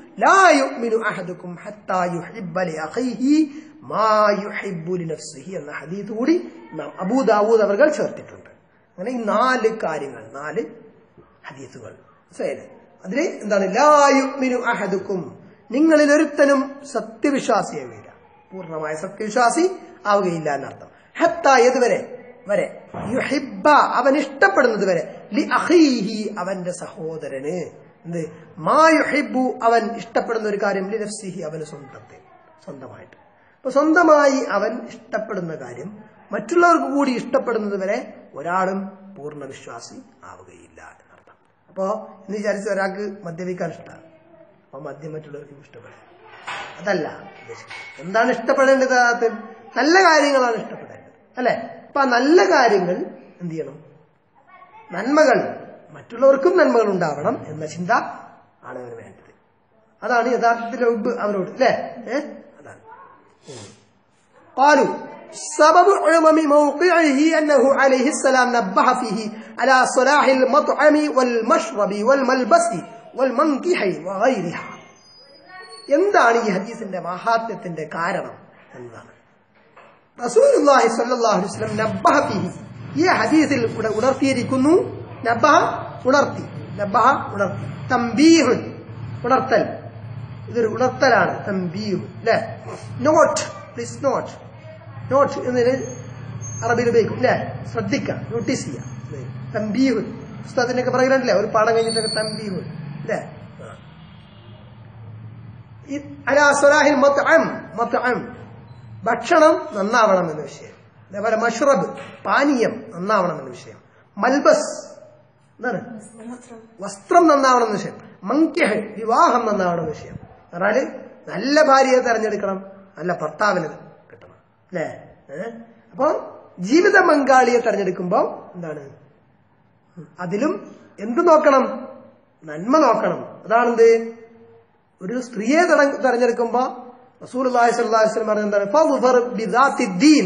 ലാ യുഅ്മിനു അഹദുക്കും ഹത്താ യുഹിബ്ബ ലിഅഖീഹി മാ യുഹിബ്ബു ലിനഫ്സിഹി എന്ന ഹദീസ് കൂടി ഇമാം അബൂ ദാവൂദ് അവർ ചേർത്തിട്ടുണ്ട് അങ്ങനെ ഈ നാല് കാര്യങ്ങൾ നാല് ഹദീസുകൾ മനസ്സിലായില്ലേ അതില് എന്താണ് ലാ യുഅ്മിനു അഹദുക്കും നിങ്ങളിൽ ഒരുത്തനും സത്യവിശ്വാസിയാവുകയില്ല പൂർണ്ണമായ സത്യവിശ്വാസി ആവുകയില്ല എന്നർത്ഥം ഹത്ത ഏതുവരെ വരെ യുഹിബ്ബ അവൻ ഇഷ്ടപ്പെടുന്നത് വരെ ലി അഖീഹി അവന്റെ സഹോദരന് എന്ത് മാ യുഹിബ്ബു അവൻ ഇഷ്ടപ്പെടുന്ന ഒരു കാര്യം ലി നഫ്സിഹി അവന് സ്വന്തത്തെ സ്വന്തമായിട്ട് അപ്പൊ സ്വന്തമായി അവൻ ഇഷ്ടപ്പെടുന്ന കാര്യം മറ്റുള്ളവർക്ക് കൂടി ഇഷ്ടപ്പെടുന്നത് വരെ ഒരാളും പൂർണ്ണ വിശ്വാസി ആവുകയില്ല എന്നർത്ഥം അപ്പോ എന്ന് വിചാരിച്ച ഒരാൾക്ക് മദ്യപിക്കാൻ ഇഷ്ടമാണ് അപ്പൊ മദ്യം മറ്റുള്ളവർക്കും ഇഷ്ടപ്പെടും അതല്ല ഉദ്ദേശിക്കുന്നത് എന്താണ് ഇഷ്ടപ്പെടേണ്ടത് അത് നല്ല കാര്യങ്ങളാണ് ഇഷ്ടപ്പെടേണ്ടത് അല്ലെ അപ്പൊ ആ നല്ല കാര്യങ്ങൾ എന്ത് ചെയ്യണം നന്മകൾ മറ്റുള്ളവർക്കും നന്മകൾ ഉണ്ടാവണം എന്ന ചിന്ത ആണ് അവന് വേണ്ടത് അതാണ് യഥാർത്ഥത്തിൽ ഉബ് അവരോട് അല്ലേ ഏഹ് അതാണ് ഉം. قالوا سبب عظم موقعه أنه عليه السلام نبه فيه على صلاح المطعم والمشرب والملبس والمنكح وغيرها എന്താണ് ഈ ഹദീസിന്റെ മഹാത്മ്യത്തിന്റെ കാരണം എന്നതാണ് റസൂലുള്ളാഹി സ്വല്ലല്ലാഹു അലൈഹി വസല്ലം നബ്ബഹ ഫീഹി ഈ ഹദീസിൽ ഉട- ഉണർത്തിയിരിക്കുന്നു നബ്ബഹ ഉണർത്തി നബ്ബഹ ഉണർത്തി തംബീഹുൻ ഉണർത്തൽ ഇതൊരു ഉണർത്തലാണ് തംബീഹു അല്ലെ നോട്ട് പ്ലീസ് നോട്ട് നോട്ട് എന്നതിന് അറബിയിൽ ഉപയോഗിക്കും അല്ലെ ശ്രദ്ധിക്കുക നോട്ടീസ് ചെയ്യുക തംബീഹുൻ പുസ്തകത്തിനൊക്കെ പറയുന്നുണ്ടല്ലേ ഒരു പാഠം കഴിഞ്ഞിട്ടൊക്കെ തംബീഹുൻ അല്ലെ അലാ സ്വലാഹിൽ മത്അം മത്അം ഭക്ഷണം നന്നാവണം എന്ന വിഷയം അതേപോലെ മഷ്റബ് പാനീയം നന്നാവണം എന്ന വിഷയം മൽബസ് എന്താണ് വസ്ത്രം നന്നാവണം എന്ന വിഷയം മങ്ക്യഹ് വിവാഹം നന്നാവണം എന്ന വിഷയം പറഞ്ഞാല് നല്ല ഭാര്യയെ തെരഞ്ഞെടുക്കണം നല്ല ഭർത്താവിനെ കിട്ടണം അല്ലേ ഏഹ് അപ്പൊ ജീവിത പങ്കാളിയെ തെരഞ്ഞെടുക്കുമ്പോ എന്താണ് അതിലും എന്ത് നോക്കണം നന്മ നോക്കണം അതാണെന്ത് ഒരു സ്ത്രീയെ തെര- തെരഞ്ഞെടുക്കുമ്പോ റസൂൽ അള്ളാഹി സ്വല്ലല്ലാഹു അലൈഹി വസല്ലം പറഞ്ഞത് എന്താണ് ഫദ്ഫർ ബിദാത്തി ദീൻ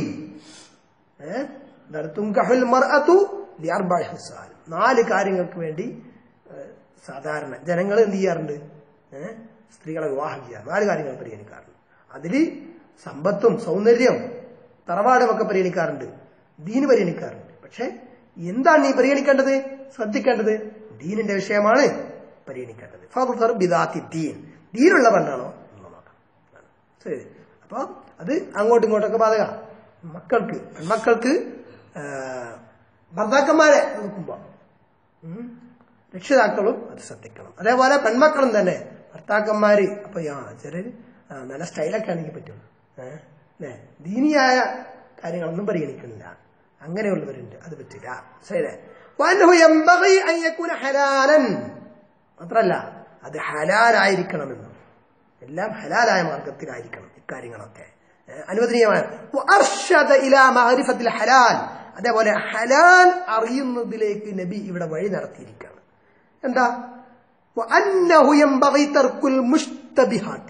ഏ? എന്താണ് തുങ്കഹുൽ മർഅതു ലിഅർബഇ ഹിസാൽ നാല് കാര്യങ്ങൾക്ക് വേണ്ടി ഏ, സാധാരണ ജനങ്ങൾ എന്ത് ചെയ്യാറുണ്ട് ഏ? സ്ത്രീകളെ വിവാഹം ചെയ്യാറ് നാല് കാര്യങ്ങൾ പരിഗണിക്കാറുണ്ട് അതില് സമ്പത്തും സൗന്ദര്യവും തറവാടും ഒക്കെ പരിഗണിക്കാറുണ്ട് ദീന് പരിഗണിക്കാറുണ്ട് പക്ഷെ എന്താണ് നീ പരിഗണിക്കേണ്ടത് ശ്രദ്ധിക്കേണ്ടത് ദീനിന്റെ വിഷയമാണ് പരിഗണിക്കേണ്ടത് ഫദ്ഫർ ബിദാത്തി ദീൻ ദീനുള്ള പെണ്ണാണോ എന്ന് നോക്കാം ശരി അപ്പൊ അത് അങ്ങോട്ടും ഇങ്ങോട്ടൊക്കെ ബാധക മക്കൾക്ക് പെൺമക്കൾക്ക് ആ, ഭർത്താക്കന്മാരെ നോക്കുമ്പോ ഉം, രക്ഷിതാക്കളും അത് ശ്രദ്ധിക്കണം അതേപോലെ പെൺമക്കളും തന്നെ ഭർത്താക്കന്മാര് അപ്പൊ ആ ചിലര് ആ, നല്ല സ്റ്റൈലൊക്കെ ആണെങ്കിൽ പറ്റും ഏഹ് അല്ലേ ദീനിയായ കാര്യങ്ങളൊന്നും പരിഗണിക്കുന്നില്ല അങ്ങനെയുള്ളവരുണ്ട് അത് പറ്റില്ല ശരി وأنه ينبغي أن يكون حلالا മാത്രല്ല അത് ഹലാലായിരിക്കണമെന്ന് എല്ലാം ഹലാലായ മാർഗത്തിലായിരിക്കണം ഇക്കാര്യങ്ങളൊക്കെ ഏഹ് അനുവദനീയമായ وأرشد إلى معرفة الحلال അതേപോലെ ഹലാൽ അറിയുന്നതിലേക്ക് നബി ഇവിടെ വഴി നടത്തിയിരിക്കുകയാണ് എന്താ وأنه ينبغي ترك المشتبهات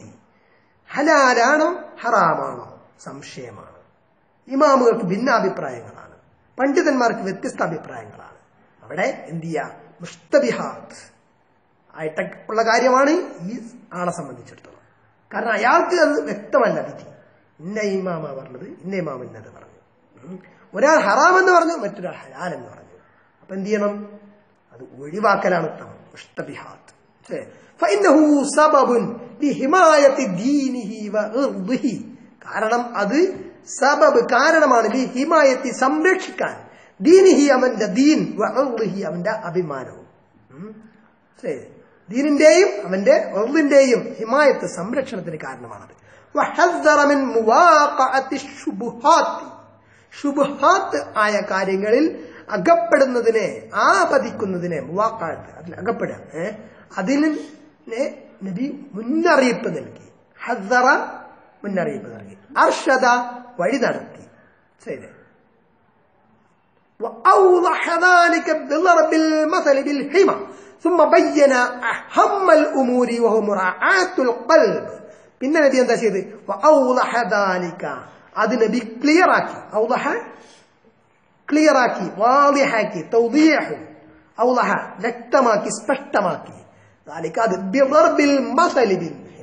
ഹലാലാണോ ഹറാമാണോ സംശയമാണ് ഇമാമുകൾക്ക് ഭിന്നാഭിപ്രായങ്ങളാണ് പണ്ഡിതന്മാർക്ക് വ്യത്യസ്ത അഭിപ്രായങ്ങളാണ് അവിടെ എന്ത് ചെയ്യുക മുസ്തബിഹാത്ത് ആയിട്ടൊക്കെ ഉള്ള കാര്യമാണ് ഈ ആളെ സംബന്ധിച്ചിടത്തോളം കാരണം അയാൾക്ക് അത് വ്യക്തമല്ല വിധി ഇന്ന ഇമാമ പറഞ്ഞത് ഇന്ന ഇമാം ഇന്നത് പറഞ്ഞു ഉം. ഒരാൾ ഹറാം എന്ന് പറഞ്ഞു മറ്റൊരാൾ ഹലാൽ എന്ന് പറഞ്ഞു അപ്പൊ എന്ത് ചെയ്യണം അത് ഒഴിവാക്കലാണ് ഉത്തമം മുസ്തബിഹാത്ത് ശരി. فإنه سبب لحماية دينه وعرضه. കാരണം അത് സബബ് കാരണമാണ് ലി ഹിമായത്തി സംരക്ഷിക്കാൻ ദീനിഹി അവന്റെ ദീൻ വഅർളിഹി അവന്റെ അഭിമാനവും ഉം. ശരി. ദീനിന്റെയും അവന്റെ ഒർളിന്റെയും ഹിമായത്ത് സംരക്ഷണത്തിന് കാരണമാണത് വഹദ്ദറ മിൻ മുവാഖഅത്തി ശുബ്ഹാത്തി. ശുബ്ഹാത്ത് ആയ കാര്യങ്ങളിൽ അകപ്പെടുന്നതിനെ ആപതിക്കുന്നതിനെ മുവാക്കാത്ത് അതിൽ അകപ്പെടുക ഏ? അതിന് നബി മുന്നറിയിപ്പ് നൽകി ഹദ്ദറ മുന്നറിയിപ്പ് നൽകി അർഷദ വഴി നടത്തി ശരി وأوضح ذلك بضرب المثل بالحمى ثم بين أهم الأمور وهو مراعاة القلب പിന്നെ നബി എന്താ ചെയ്ത് ഔലഹ ദാലിക അത് നബി ക്ലിയർ ആക്കി ഔലഹ ക്ലിയർ ആക്കി വാദിഹാക്കി തൗദീഹ് ഔലഹ വ്യക്തമാക്കി സ്പഷ്ടമാക്കി ദാലിക അത് ബിളർബിൽ മസലിബിൽ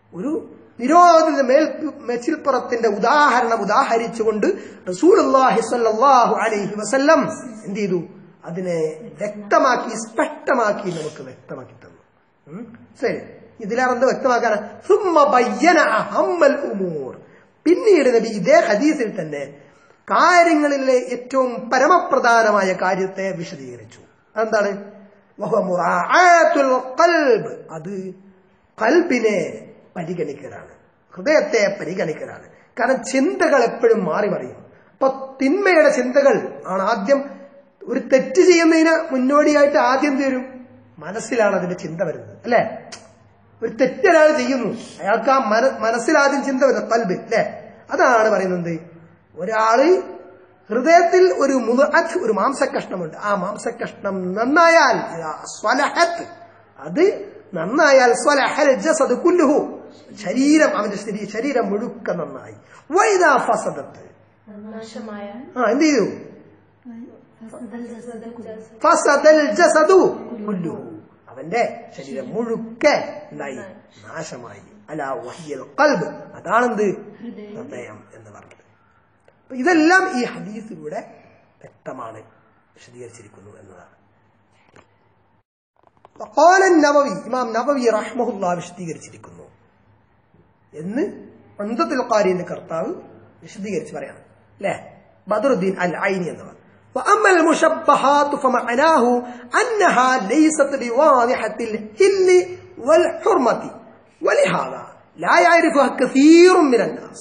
നിരോധിത മേൽ മെച്ചിൽപ്പുറത്തിന്റെ ഉദാഹരണം ഉദാഹരിച്ചുകൊണ്ട് റസൂലുള്ളാഹി സ്വല്ലല്ലാഹു അലൈഹി വസല്ലം എന്ത് ചെയ്തു അതിനെ വ്യക്തമാക്കി സ്പഷ്ടമാക്കി നമുക്ക് വ്യക്തമാക്കി തന്നു ഉം. ശരി ഇതിലേറെന്ത് വ്യക്തമാക്കാണ് സുമ്മ ബയ്യന അഹമ്മൽ ഉമൂർ പിന്നീട് നബി ഇതേ ഹദീസിൽ തന്നെ കാര്യങ്ങളിലെ ഏറ്റവും പരമപ്രധാനമായ കാര്യത്തെ വിശദീകരിച്ചു അതെന്താണ് വഹുവ മുറാഅത്തുൽ ഖൽബ് അത് കൽബിനെ പരിഗണിക്കലാണ് ഹൃദയത്തെ പരിഗണിക്കലാണ് കാരണം ചിന്തകൾ എപ്പോഴും മാറി മറിയും അപ്പൊ തിന്മയുടെ ചിന്തകൾ ആണ് ആദ്യം ഒരു തെറ്റ് ചെയ്യുന്നതിന് മുന്നോടിയായിട്ട് ആദ്യം തരും മനസ്സിലാണ് അതിന്റെ ചിന്ത വരുന്നത് അല്ലെ ഒരു തെറ്റൊരാൾ ചെയ്യുന്നു അയാൾക്ക് ആ മന മനസ്സിലാദ്യം ചിന്ത വരുന്നത് കൽബ് അല്ലെ അതാണ് പറയുന്നത് ഒരാള് ഹൃദയത്തിൽ ഒരു മുതഅത്ത് ഒരു മാംസക്കഷ്ണമുണ്ട് ആ മാംസക്കഷ്ണം നന്നായാൽ ഇതാ സ്വലഹത്ത് അത് നന്നായാൽ സ്വലഹൽ ജസദ് കുല്ലുഹു ശരീരം അവന്റെ ശരീ- ശരീരം മുഴുക്ക നന്നായി വൈദാ ഫസദത്ത് നാശമായ ആ എന്ത് ചെയ്തു ഫസദൽ ജസദ കുല്ലു. ഫസദൽ ജസദു കുല്ലുഹു അവന്റെ ശരീരം മുഴുക്കെ എന്തായി നാശമായി അല വഹിയൽ കൽബ് അതാണെന്ത് ഹൃദയം എന്ന് പറഞ്ഞത് അപ്പൊ ഇതെല്ലാം ഈ ഹദീസിലൂടെ വ്യക്തമാണ് വിശദീകരിച്ചിരിക്കുന്നു എന്നതാണ് وقال النووي ഇമാം നബവി റഹ്മഹുല്ല വിശദീകരിച്ചിരിക്കുന്നു എന്ന് അന്തത്തിൽ ഖാരിന്റെ കർത്താവ് വിശദീകരിച്ച് പറയാണ് അല്ലേ ബദറുദ്ദീൻ അൽ ഐനി എന്നവർ وأما المشبهات فمعناه أنها ليست بواضحة الحل والحرمة ولهذا لا يعرفها كثير من الناس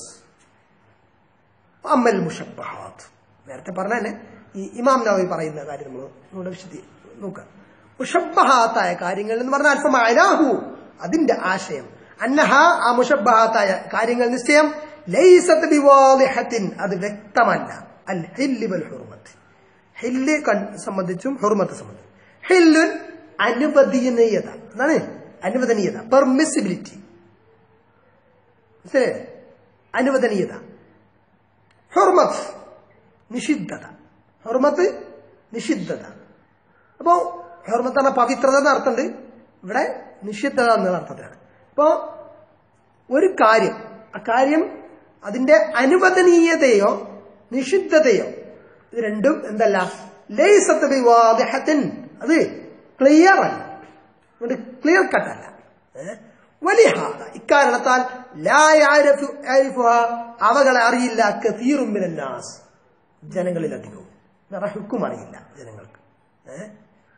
وأما المشبهات നേരത്തെ പറഞ്ഞ തന്നെ ഈ ഇമാം നവവി പറയുന്ന കാര്യം നമ്മൾ ഇവിടെ വിശദീ നോക്കാം മുഷബഹാത്തായ കാര്യങ്ങൾ എന്ന് പറഞ്ഞാൽ അല്പം അലാഹു അതിന്റെ ആശയം അന്നഹ ആ മുഷബഹാത്തായ കാര്യങ്ങൾ നിശ്ചയം ലൈസത്ത് ബിവാദിഹത്തിൻ അത് വ്യക്തമല്ല അൽ ഹില്ലി വൽ ഹുർമത്ത് ഹില്ല് കൺ- സംബന്ധിച്ചും ഹുർമത്ത് സംബന്ധിച്ചും ഹില്ലുൻ അനുവദനീയത എന്താണ് അനുവദനീയത പെർമിസിബിലിറ്റി മനസ്സിലായോ അനുവദനീയത ഹുർമത്ത് നിഷിദ്ധത ഹുർമത്ത് നിഷിദ്ധത അപ്പോ ഹുർമത്ത് എന്ന പവിത്രത എന്ന അർത്ഥമുണ്ട് ഇവിടെ നിഷിദ്ധത എന്നുള്ള അർത്ഥത്തിലാണ് അപ്പോ ഒരു കാര്യം ആ കാര്യം അതിന്റെ അനുവദനീയതയോ നിഷിദ്ധതയോ ഇത് രണ്ടും എന്തല്ല ലൈസത്ത് ബിവാദിഹത്തിൻ അത് ക്ലിയർ അല്ല അതുകൊണ്ട് ക്ലിയർ കട്ട് അല്ല ഏ? വലിഹാദ ഇക്കാരണത്താൽ ലാ യഅരിഫു- യഅരിഫുഹ അവകളെ അറിയില്ല കസീറും മിനന്നാസ് ജനങ്ങളിലധികവും വേറെ ഹുക്കും അറിയില്ല ജനങ്ങൾക്ക് ഏഹ്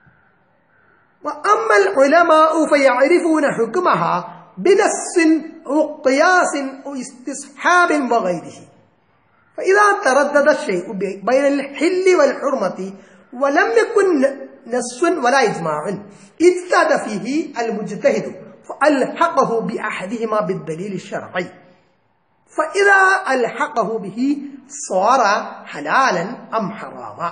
وأما العلماء فيعرفون حكمها بنص وقياس واستصحاب وغيره فإذا تردد الشيء بي- بين الحل والحرمة ولم يكن نص ولا إجماع اجتهد فيه المجتهد فألحقه بأحدهما بالدليل الشرعي فإذا ألحقه به صار حلالا أم حراما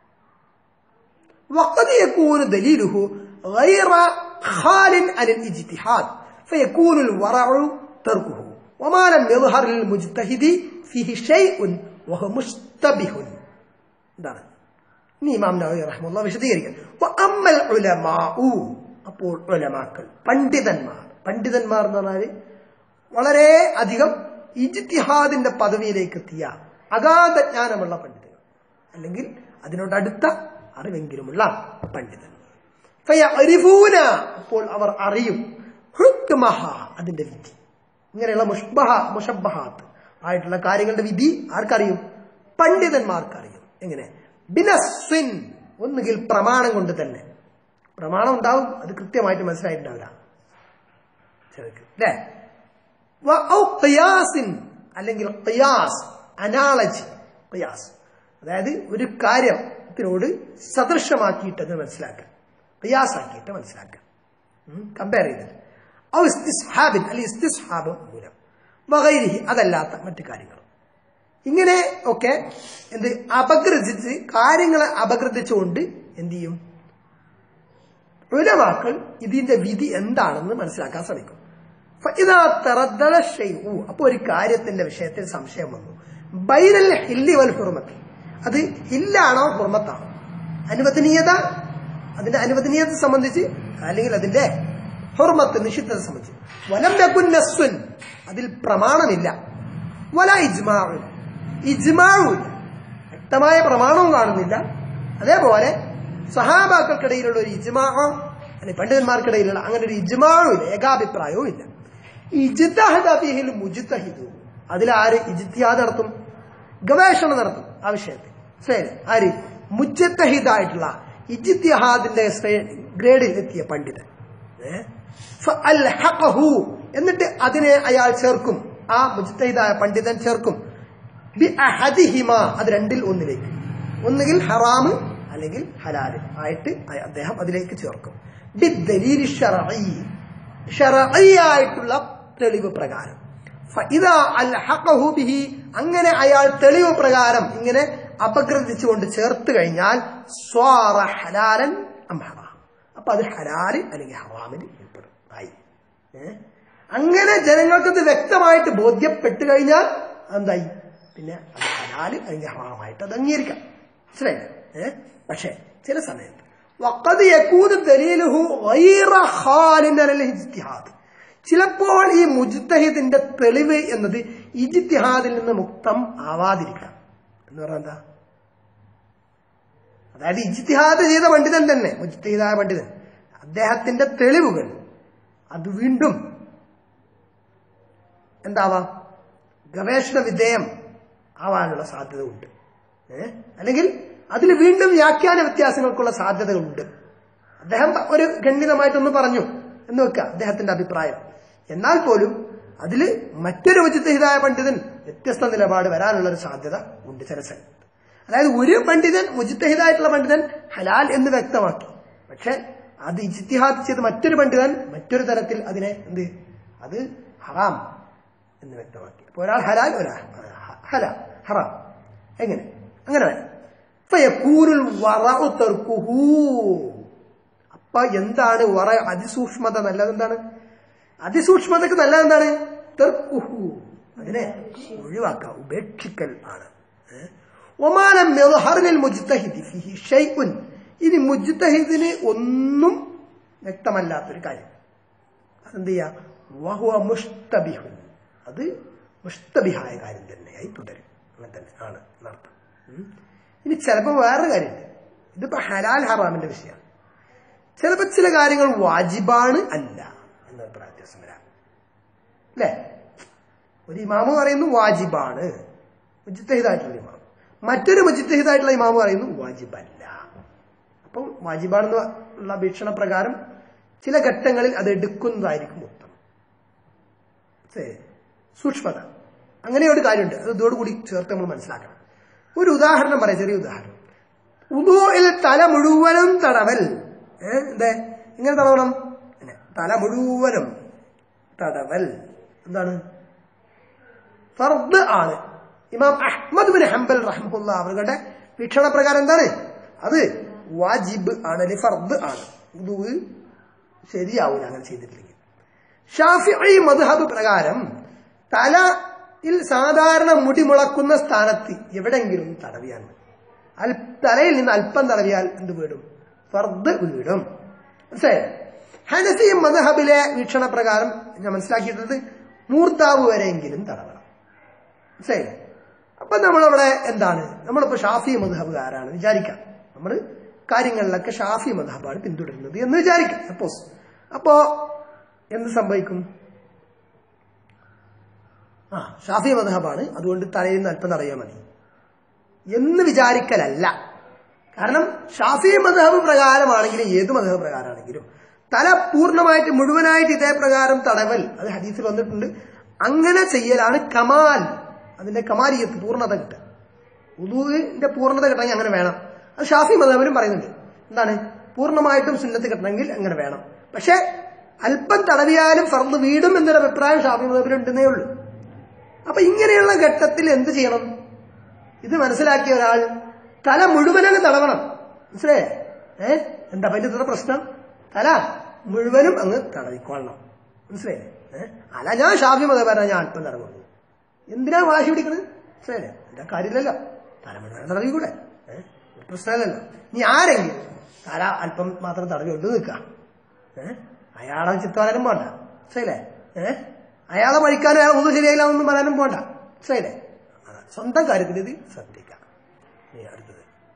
وقد يكون دليله غير خال عن الاجتهاد فيكون الورع تركه وما لم يظهر للمجتهد فيه شيء وهو مشتبه എന്താണ് ഇനി ഇമാം നവവി റഹ്മുള്ള വിശദീകരിക്കാൻ അമ്മൽ ഉലമാഉ അപ്പോൾ ഉലമാക്കൾ പണ്ഡിതന്മാർ പണ്ഡിതന്മാർ എന്ന് പറഞ്ഞാൽ വളരെ അധികം ഇജ്തിഹാദിന്റെ പദവിയിലേക്ക് എത്തിയ അഗാധ ജ്ഞാനമുള്ള പണ്ഡിതകൾ അല്ലെങ്കിൽ അതിനോടടുത്ത അറിവെങ്കിലുമുള്ള പണ്ഡിതന്മാർ ഫയഅരിഫൂന അപ്പോൾ അവർ അറിയും ഹുക്മഹ അതിന്റെ വിധി ഇങ്ങനെയുള്ള മുഷ്ബഹ മുഷബഹാത്ത് ആയിട്ടുള്ള കാര്യങ്ങളുടെ വിധി ആർക്കറിയും പണ്ഡിതന്മാർക്കറിയും എങ്ങനെ ബിനസ്വിൻ ഒന്നുകിൽ പ്രമാണം കൊണ്ട് തന്നെ പ്രമാണം ഉണ്ടാവും അത് കൃത്യമായിട്ട് മനസ്സിലായിട്ടുണ്ടാവില്ല ചിലർക്ക് അല്ലേ വ ഔ ഖിയാസിൻ അല്ലെങ്കിൽ ഖിയാസ് അനാളജി ഖിയാസ് അതായത് ഒരു കാര്യത്തിനോട് സദൃശമാക്കിയിട്ട് അത് മനസ്സിലാക്കുക ഖിയാസാക്കിയിട്ട് മനസ്സിലാക്കുക കമ്പയർ ചെയ്തിട്ട് ഔ ഇസ്തിസ്ഹാബിൻ അല്ലെങ്കിൽ ഇസ്തിസ്ഹാബ് മൂലം വകൈരിഹി അതല്ലാത്ത മറ്റു കാര്യങ്ങൾ ഇങ്ങനെ ഒക്കെ എന്ത് അപഗ്രഥിച്ച് കാര്യങ്ങളെ അപഗ്രഥിച്ചുകൊണ്ട് എന്ത് ചെയ്യും ഉലമാക്കൾ ഇതിന്റെ വിധി എന്താണെന്ന് മനസ്സിലാക്കാൻ ശ്രമിക്കും ഇതാ തെറദ്ദല ഷെയ്ഉ അപ്പൊ ഒരു കാര്യത്തിന്റെ വിഷയത്തിൽ സംശയം വന്നു ബൈനൽ ഹില്ലി വൽ ഹുർമത്ത് അത് ഹില്ലാണോ ഹുർമത്താണോ അനുവദനീയത അതിന്റെ അനുവദനീയത സംബന്ധിച്ച് അല്ലെങ്കിൽ അതിന്റെ ഹുർമത്ത് നിഷിദ്ധത്തെ സംബന്ധിച്ച് വലം യകുൻ നസ്സുൻ അതിൽ പ്രമാണമില്ല വല ഇജ്മാഉൻ ഇജ്മാഉം ഇല്ല വ്യക്തമായ പ്രമാണവും കാണുന്നില്ല അതേപോലെ സഹാബാക്കൾക്കിടയിലുള്ള ഒരു ഇജ്മാഅോ അല്ലെ പണ്ഡിതന്മാർക്കിടയിലുള്ള അങ്ങനെ ഒരു ഇജ്മാവും ഇല്ല ഏകാഭിപ്രായവും ഇല്ല ഇജ്തഹദ ഫീഹിൽ മുജ്തഹിദു അതിലാര് ഇജ്തിഹാദ് നടത്തും ഗവേഷണം നടത്തും ആ വിഷയത്തിൽ ശരി ആര് മുജ്തഹിദായിട്ടുള്ള ഇജ്തിഹാദിന്റെ ഗ്രേഡിൽ എത്തിയ പണ്ഡിതൻ ഏ? ഫഅൽഹഖഹു. എന്നിട്ട് അതിനെ അയാൾ ചേർക്കും ആ മുജ്തഹിദായ പണ്ഡിതൻ ചേർക്കും ബി അഹദിഹിമ അത് രണ്ടിൽ ഒന്നിലേക്ക് ഒന്നുകിൽ ഹറാമ് അല്ലെങ്കിൽ ഹലാല് ആയിട്ട് അയ- അദ്ദേഹം അതിലേക്ക് ചേർക്കും ബിദ്ദലീൽ ശറഈ ശറഈ ആയിട്ടുള്ള തെളിവ് പ്രകാരം ഫഇദാ അൽഹഖഹു ബിഹി അങ്ങനെ അയാൾ തെളിവ് പ്രകാരം ഇങ്ങനെ അപഗ്രഥിച്ചുകൊണ്ട് ചേർത്ത് കഴിഞ്ഞാൽ സ്വാറ ഹലാലൻ അം ഹറാം അപ്പൊ അത് ഹലാല് അല്ലെങ്കിൽ ഹറാമിന് ഉൾപ്പെടും ആയി ഏ? അങ്ങനെ ജനങ്ങൾക്കത് വ്യക്തമായിട്ട് ബോധ്യപ്പെട്ട് കഴിഞ്ഞാൽ എന്തായി പിന്നെ അത് ഹലാല് അല്ലെങ്കിൽ ഹറാമായിട്ട് അത് അംഗീകരിക്കാം മനസ്സിലായില്ലേ ഏ? പക്ഷേ ചില സമയത്ത് വഖദ് യകൂദു ദലീലുഹു ഗൈറ ഖാലിൻ അലൽ ഇജ്തിഹാദ് ചിലപ്പോൾ ഈ മുജ്തഹിദിന്റെ തെളിവ് എന്നത് ഇജ്തിഹാദിൽ നിന്ന് മുക്തം ആവാതിരിക്കാം എന്ന് പറഞ്ഞാൽ എന്താ അതായത് ഇജ്തിഹാദ് ചെയ്ത പണ്ഡിതൻ തന്നെ മുജ്തഹിദായ പണ്ഡിതൻ അദ്ദേഹത്തിന്റെ തെളിവുകൾ അത് വീണ്ടും എന്താവാം ഗവേഷണ വിധേയം ആവാനുള്ള സാധ്യത ഉണ്ട് ഏ? അല്ലെങ്കിൽ അതിൽ വീണ്ടും വ്യാഖ്യാന വ്യത്യാസങ്ങൾക്കുള്ള സാധ്യതകളുണ്ട് അദ്ദേഹം ഒരു ഖണ്ഡിതമായിട്ടൊന്ന് പറഞ്ഞു എന്ന് വെക്കുക അദ്ദേഹത്തിന്റെ അഭിപ്രായം എന്നാൽ പോലും അതിൽ മറ്റൊരു മുജിത്തഹിതായ പണ്ഡിതൻ വ്യത്യസ്ത നിലപാട് വരാനുള്ള ഒരു സാധ്യത ഉണ്ട് ചില സ്ഥലത്ത് അതായത് ഒരു പണ്ഡിതൻ മുജിത്തഹിതായിട്ടുള്ള പണ്ഡിതൻ ഹലാൽ എന്ന് വ്യക്തമാക്കി പക്ഷെ അത് ഇജിത്തിഹാദ് ചെയ്ത് മറ്റൊരു പണ്ഡിതൻ മറ്റൊരു തരത്തിൽ അതിനെ എന്ത് അത് ഹറാം എന്ന് വ്യക്തമാക്കി അപ്പൊ ഒരാൾ ഹലാൽ ഒരാൾ ഹലാ ഹറാം എങ്ങനെ അങ്ങനെ വേണം ഫയക്കൂനുൽ വറഉ തർക്കുഹു അപ്പൊ എന്താണ് വറ അതിസൂക്ഷ്മത നല്ലതെന്താണ് അതിസൂക്ഷ്മതക്ക് നല്ലതെന്താണ് തെർക്കുഹു അതിനെ ഒഴിവാക്കുക ഉപേക്ഷിക്കൽ ആണ് ഏ? ഒമാനം മെഹറിനിൽ മുജ്തഹിദി ഫിഹി ഷൈഉൻ ഇനി മുജ്തഹിദിന് ഒന്നും വ്യക്തമല്ലാത്തൊരു കാര്യം അതെന്ത് ചെയ്യാ വഹുവ മുഷ്തബിഹുൻ അത് മുഷ്തബിഹായ കാര്യം തന്നെയായി തുടരും അങ്ങനെ തന്നെ ആണ് എന്നർത്ഥം ഉം. ഇനി ചിലപ്പോൾ വേറൊരു കാര്യമുണ്ട് ഇതിപ്പോ ഹലാൽ ഹറാമിന്റെ വിഷയമാണ് ചിലപ്പോൾ ചില കാര്യങ്ങൾ വാജിബാണ് അല്ല എന്ന അഭിപ്രായ വ്യത്യാസം വരാം അല്ലേ ഒരു ഇമാമ് പറയുന്നു വാജിബാണ് മുജിത്തഹിദായിട്ടുള്ള ഇമാം മറ്റൊരു മുജിത്തഹിദായിട്ടുള്ള ഇമാമ് പറയുന്നു വാജിബല്ല അപ്പം വാജിബാണെന്ന് ഉള്ള വീക്ഷണ പ്രകാരം ചില ഘട്ടങ്ങളിൽ അത് എടുക്കുന്നതായിരിക്കും ഉത്തമം ശരി സൂക്ഷ്മത അങ്ങനെ ഒരു കാര്യമുണ്ട് അത് ഇതോടുകൂടി ചേർത്ത് നമ്മൾ മനസ്സിലാക്കണം ഒരു ഉദാഹരണം പറയാം ചെറിയ ഉദാഹരണം ഉദോയിൽ തല മുഴുവനും തടവൽ ഏ, എന്തേ ഇങ്ങനെ തടവണം ഇങ്ങനെ. തല മുഴുവനും തടവൽ എന്താണ് ഫർദ് ആണ് ഇമാം അഹ്മദ് ബിൻ ഹംബൽ റഹ്മുല്ല അവരുടെ വീക്ഷണ പ്രകാരം എന്താണ് അത് വാജിബ് ആണ് അല്ലെങ്കിൽ ഫർദ് ആണ് ഉദു ശരിയാവൂല അങ്ങനെ ചെയ്തിട്ടില്ലെങ്കിൽ ഷാഫി മദ്ഹബ് പ്രകാരം തലയിൽ സാധാരണ മുടി മുളക്കുന്ന സ്ഥാനത്ത് എവിടെങ്കിലും തടവിയാൽ മതി അൽ തലയിൽ നിന്ന് അല്പം തടവിയാൽ എന്ത് വീടും ഫർദ് വീടും മനസ്സിലായോ ഹനഫി മദ്ഹബിലെ വീക്ഷണ പ്രകാരം ഞാൻ മനസ്സിലാക്കിയിട്ടുള്ളത് മൂർത്താവ് വരെയെങ്കിലും തടവണം മനസ്സിലായില്ലേ അപ്പൊ നമ്മളവിടെ എന്താണ് നമ്മളിപ്പോ ഷാഫി മദ്ഹബുകാരാണ് വിചാരിക്കാം നമ്മൾ കാര്യങ്ങളിലൊക്കെ ഷാഫി മദ്ഹബാണ് പിന്തുടരുന്നത് എന്ന് വിചാരിക്കാം സപ്പോസ് അപ്പോ എന്ത് സംഭവിക്കും ആ ഷാഫി മദ്ഹബാണ് അതുകൊണ്ട് തലയിൽ നിന്ന് അല്പം തടയാൻ മതി എന്ന് വിചാരിക്കലല്ല കാരണം ഷാഫി മദ്ഹബ് പ്രകാരമാണെങ്കിലും ഏത് മദ്ഹബ് പ്രകാരമാണെങ്കിലും തല പൂർണ്ണമായിട്ട് മുഴുവനായിട്ട് ഇതേ പ്രകാരം തടവൽ അത് ഹദീസിൽ വന്നിട്ടുണ്ട് അങ്ങനെ ചെയ്യലാണ് കമാൽ അതിന്റെ കമാലിയത്ത് പൂർണ്ണത കിട്ടുക ഉദുവിന്റെ പൂർണ്ണത കിട്ടണമെങ്കിൽ അങ്ങനെ വേണം അത് ഷാഫി മതബിലും പറയുന്നുണ്ട് എന്താണ് പൂർണ്ണമായിട്ടും സുന്നത്ത് കിട്ടണമെങ്കിൽ അങ്ങനെ വേണം പക്ഷെ അല്പം തടവിയാലും ഫർദ് വീടും എന്നൊരു അഭിപ്രായം ഷാഫി മതബിലുണ്ടെന്നേ ഉള്ളൂ അപ്പൊ ഇങ്ങനെയുള്ള ഘട്ടത്തിൽ എന്ത് ചെയ്യണം ഇത് മനസ്സിലാക്കിയ ഒരാൾ തല മുഴുവനങ്ങ് തടവണം മനസ്സിലായേ ഏ എന്താ അതിന്റെ ഇത്ര പ്രശ്നം തല മുഴുവനും അങ്ങ് തടവിക്കൊള്ളണം മനസ്സിലായേ ഏ അല്ല ഞാൻ ഷാഫി മതപര ഞാൻ അല്പം തടവുള്ളൂ എന്തിനാ വാശി പിടിക്കുന്നത് മനസ്സിലായില്ലേ എന്താ കാര്യമില്ലല്ലോ തല മുഴുവൻ തടവിക്കൂടെ ഏഹ് പ്രശ്നമല്ലല്ലോ ഇനി ആരെങ്കിലും തല അല്പം മാത്രം തടവി കൊണ്ട് നിൽക്കുക ഏഹ് അയാളെ ചിത്രം പറയാനും പോണ്ട മനസ്സിലേ ഏഹ് അയാളെ പഠിക്കാനും അയാൾ ഒന്നും ശരിയായില്ല ഒന്നും പറയാനും പോണ്ട മനസ്സിലായില്ലേ അതാ. സ്വന്തം കാര്യത്തിൽ ഇത് ശ്രദ്ധിക്കാം ഇനി അടുത്തത്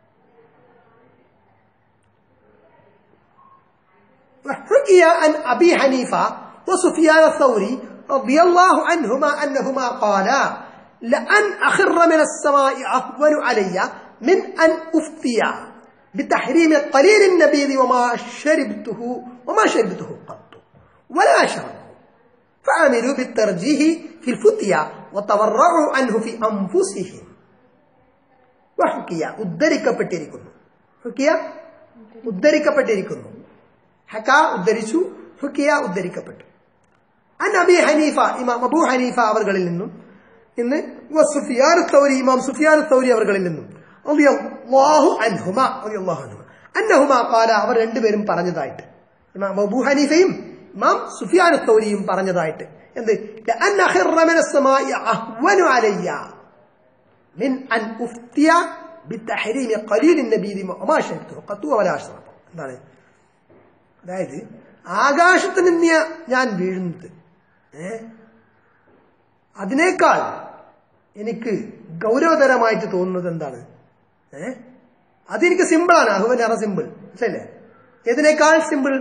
وحكي عن أبي حنيفة وسفيان الثوري رضي الله عنهما أنهما قالا لأن أخر من السماء أهون علي من أن أفتي بتحريم قليل النبيذ وما شربته وما شربته قط ولا شربه فعملوا بالترجيح في الفتيا وتورعوا عنه في أنفسهم വഹുക്കിയ ഉദ്ധരിക്കപ്പെട്ടിരിക്കുന്നു ഹുക്കിയ ഉദ്ധരിക്കപ്പെട്ടിരിക്കുന്നു ഹക്ക ഉദ്ധരിച്ചു ഹുക്കിയ ഉദ്ധരിക്കപ്പെട്ടു അൻ അബി ഹനീഫ ഇമാം അബൂ ഹനീഫ അവർകളിൽ നിന്നും ഇന്ന് സുഫിയാൻ സൗരി ഇമാം സുഫിയാൻ സൗരി അവർകളിൽ നിന്നും റളിയല്ലാഹു അൻഹുമ റളിയല്ലാഹു അൻഹുമ അന്നഹുമ ഖാല അവർ രണ്ടുപേരും പറഞ്ഞതായിട്ട് ഇമാം അബൂ ഹനീഫയും ഇമാം സുഫിയാൻ സൗരിയും പറഞ്ഞതായിട്ട് എന്ത് ലഅൻ അഖിറ മിന السماء أهون علي من أن أفتي بتحريم قليل النبيذ وما شربته قط ولا أشرب എന്താണ് അതായത് ആകാശത്ത് നിന്ന് ഞാൻ വീഴുന്നത് ഏ അതിനേക്കാൾ എനിക്ക് ഗൗരവതരമായിട്ട് തോന്നുന്നത് എന്താണ് ഏ അതെനിക്ക് സിമ്പിളാണ് അഹുവൻ സിമ്പിൾ മനസ്സിലല്ലേ ഏതിനേക്കാൾ സിമ്പിൾ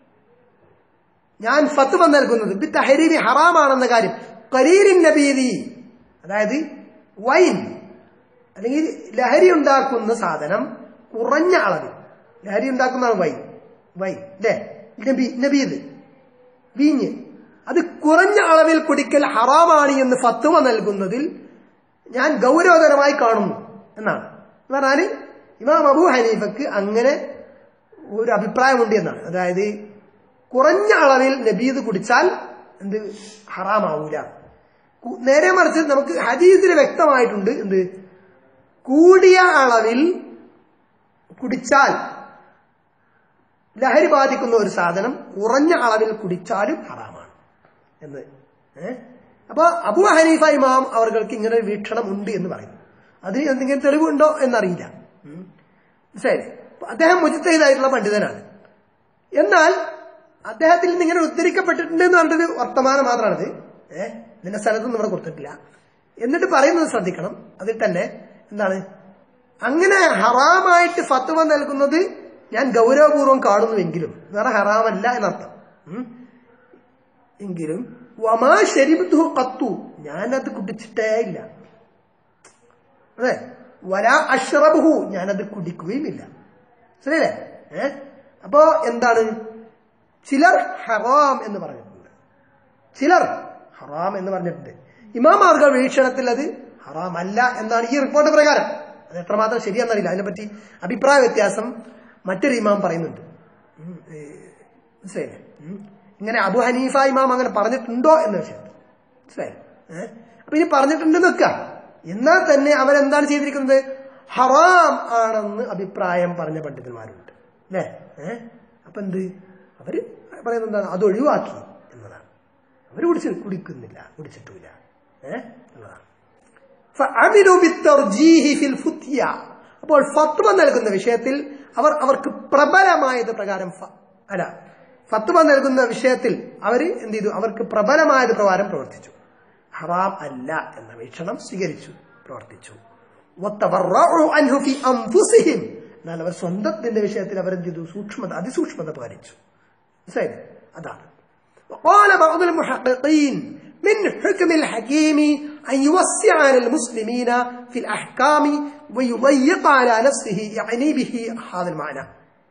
ഞാൻ ഫത്വ നൽകുന്നത് ബി തഹരീരി ഹറാമാണെന്ന കാര്യം കരീരിൻ നബീതി അതായത് വൈൻ അല്ലെങ്കിൽ ലഹരി ഉണ്ടാക്കുന്ന സാധനം കുറഞ്ഞ അളവിൽ ലഹരി ഉണ്ടാക്കുന്നതാണ് വൈൻ വൈൻ അല്ലേ നബി നബീത് വീഞ്ഞ് അത് കുറഞ്ഞ അളവിൽ കുടിക്കൽ ഹറാമാണ് എന്ന് ഫത്വ നൽകുന്നതിൽ ഞാൻ ഗൗരവതരമായി കാണുന്നു എന്നാണ് എന്ന് പറഞ്ഞാല് ഇമാം അബൂ ഹനീഫക്ക് അങ്ങനെ ഒരു അഭിപ്രായമുണ്ട് എന്നാണ് അതായത് കുറഞ്ഞ അളവിൽ നബീത് കുടിച്ചാൽ എന്ത് ഹറാമാവൂല കു- നേരെ മറിച്ച് നമുക്ക് ഹദീസിൽ വ്യക്തമായിട്ടുണ്ട് എന്ത് കൂടിയ അളവിൽ കുടിച്ചാൽ ലഹരി ബാധിക്കുന്ന ഒരു സാധനം കുറഞ്ഞ അളവിൽ കുടിച്ചാലും ഹറാമാണ് എന്ന് ഏഹ് അപ്പൊ അബു ഹനീഫ ഇമാം അവർക്ക് ഇങ്ങനെ ഒരു വീക്ഷണം ഉണ്ട് എന്ന് പറയുന്നു അതിന് എന്തെങ്കിലും തെളിവുണ്ടോ എന്നറിയില്ല ഉം. മനസ്സിലായില്ലേ അപ്പൊ അദ്ദേഹം മുജിത്തൈതായിട്ടുള്ള പണ്ഡിതനാണ് എന്നാൽ അദ്ദേഹത്തിൽ നിന്ന് ഇങ്ങനെ ഉദ്ധരിക്കപ്പെട്ടിട്ടുണ്ട് എന്ന് പറഞ്ഞത് വർത്തമാനം മാത്രമാണിത് ഏഹ് ഇതിന്റെ സ്ഥലത്തൊന്നും ഇവിടെ കൊടുത്തിട്ടില്ല എന്നിട്ട് പറയുന്നത് ശ്രദ്ധിക്കണം അതിൽ തന്നെ എന്താണ് അങ്ങനെ ഹറാമായിട്ട് ഫത്വ നൽകുന്നത് ഞാൻ ഗൗരവപൂർവ്വം കാണുന്നുവെങ്കിലും വേറെ ഹറാമല്ല എന്നർത്ഥം ഉം. എങ്കിലും വമാ ശരിബുദ്ധു കത്തു ഞാനത് കുടിച്ചിട്ടേ ഇല്ല അതെ വരാ അഷ്റബുഹു ഞാനത് കുടിക്കുകയുമില്ല ശരിയല്ലേ ഏ അപ്പോ എന്താണ് ചിലർ ഹറാം എന്ന് പറഞ്ഞിട്ടുണ്ട് ചിലർ ഹറാം എന്ന് പറഞ്ഞിട്ടുണ്ട് ഇമാമാർഗ വീക്ഷണത്തിൽ അത് ഹറാം അല്ല എന്നാണ് ഈ റിപ്പോർട്ട് പ്രകാരം അത് എത്രമാത്രം ശരിയാണെന്നറിയില്ല അതിനെപ്പറ്റി അഭിപ്രായ വ്യത്യാസം മറ്റൊരു ഇമാം പറയുന്നുണ്ട് ഉം, ഏ, മനസ്സിലായില്ലേ ഉം. ഇങ്ങനെ അബു ഹനീഫ ഇമാം അങ്ങനെ പറഞ്ഞിട്ടുണ്ടോ എന്ന വിഷയത്തിൽ മനസ്സിലായി ഏഹ് അപ്പൊ ഇനി പറഞ്ഞിട്ടുണ്ടെന്ന് വെക്ക എന്നാൽ തന്നെ അവരെന്താണ് ചെയ്തിരിക്കുന്നത് ഹറാം ആണെന്ന് അഭിപ്രായം പറഞ്ഞ പണ്ഡിതന്മാരുണ്ട് അല്ലേ ഏഹ് അപ്പൊ എന്ത് അവര് പറയുന്നത് എന്താണ് അത് ഒഴിവാക്കി എന്നതാണ് അവര് കുടിച്ച് കുടിക്കുന്നില്ല കുടിച്ചിട്ടില്ല ഏഹ് എന്നതാണ് فعملوا بالترجيح في الفتيا അപ്പോൾ ഫത്വ നൽകുന്ന വിഷയത്തിൽ അവർ അവർക്ക് പ്രബലമായത് പ്രകാരം ഫ- അല്ല ഫത്വ നൽകുന്ന വിഷയത്തിൽ അവർ എന്ത് ചെയ്തു അവർക്ക് പ്രബലമായത് പ്രകാരം പ്രവർത്തിച്ചു ഹറാം അല്ല എന്ന വീക്ഷണം സ്വീകരിച്ചു പ്രവർത്തിച്ചു وتبرعوا عنه في أنفسهم. എന്നാൽ അവർ സ്വന്തത്തിന്റെ വിഷയത്തിൽ അവർ എന്ത് ചെയ്തു സൂക്ഷ്മത അതിസൂക്ഷ്മത പാലിച്ചു മനസ്സിലായില്ലേ അതാണ് وقال بعض المحققين من حكم الحكيم أن يوسع على المسلمين في الأحكام ويضيق على نفسه يعني به هذا المعنى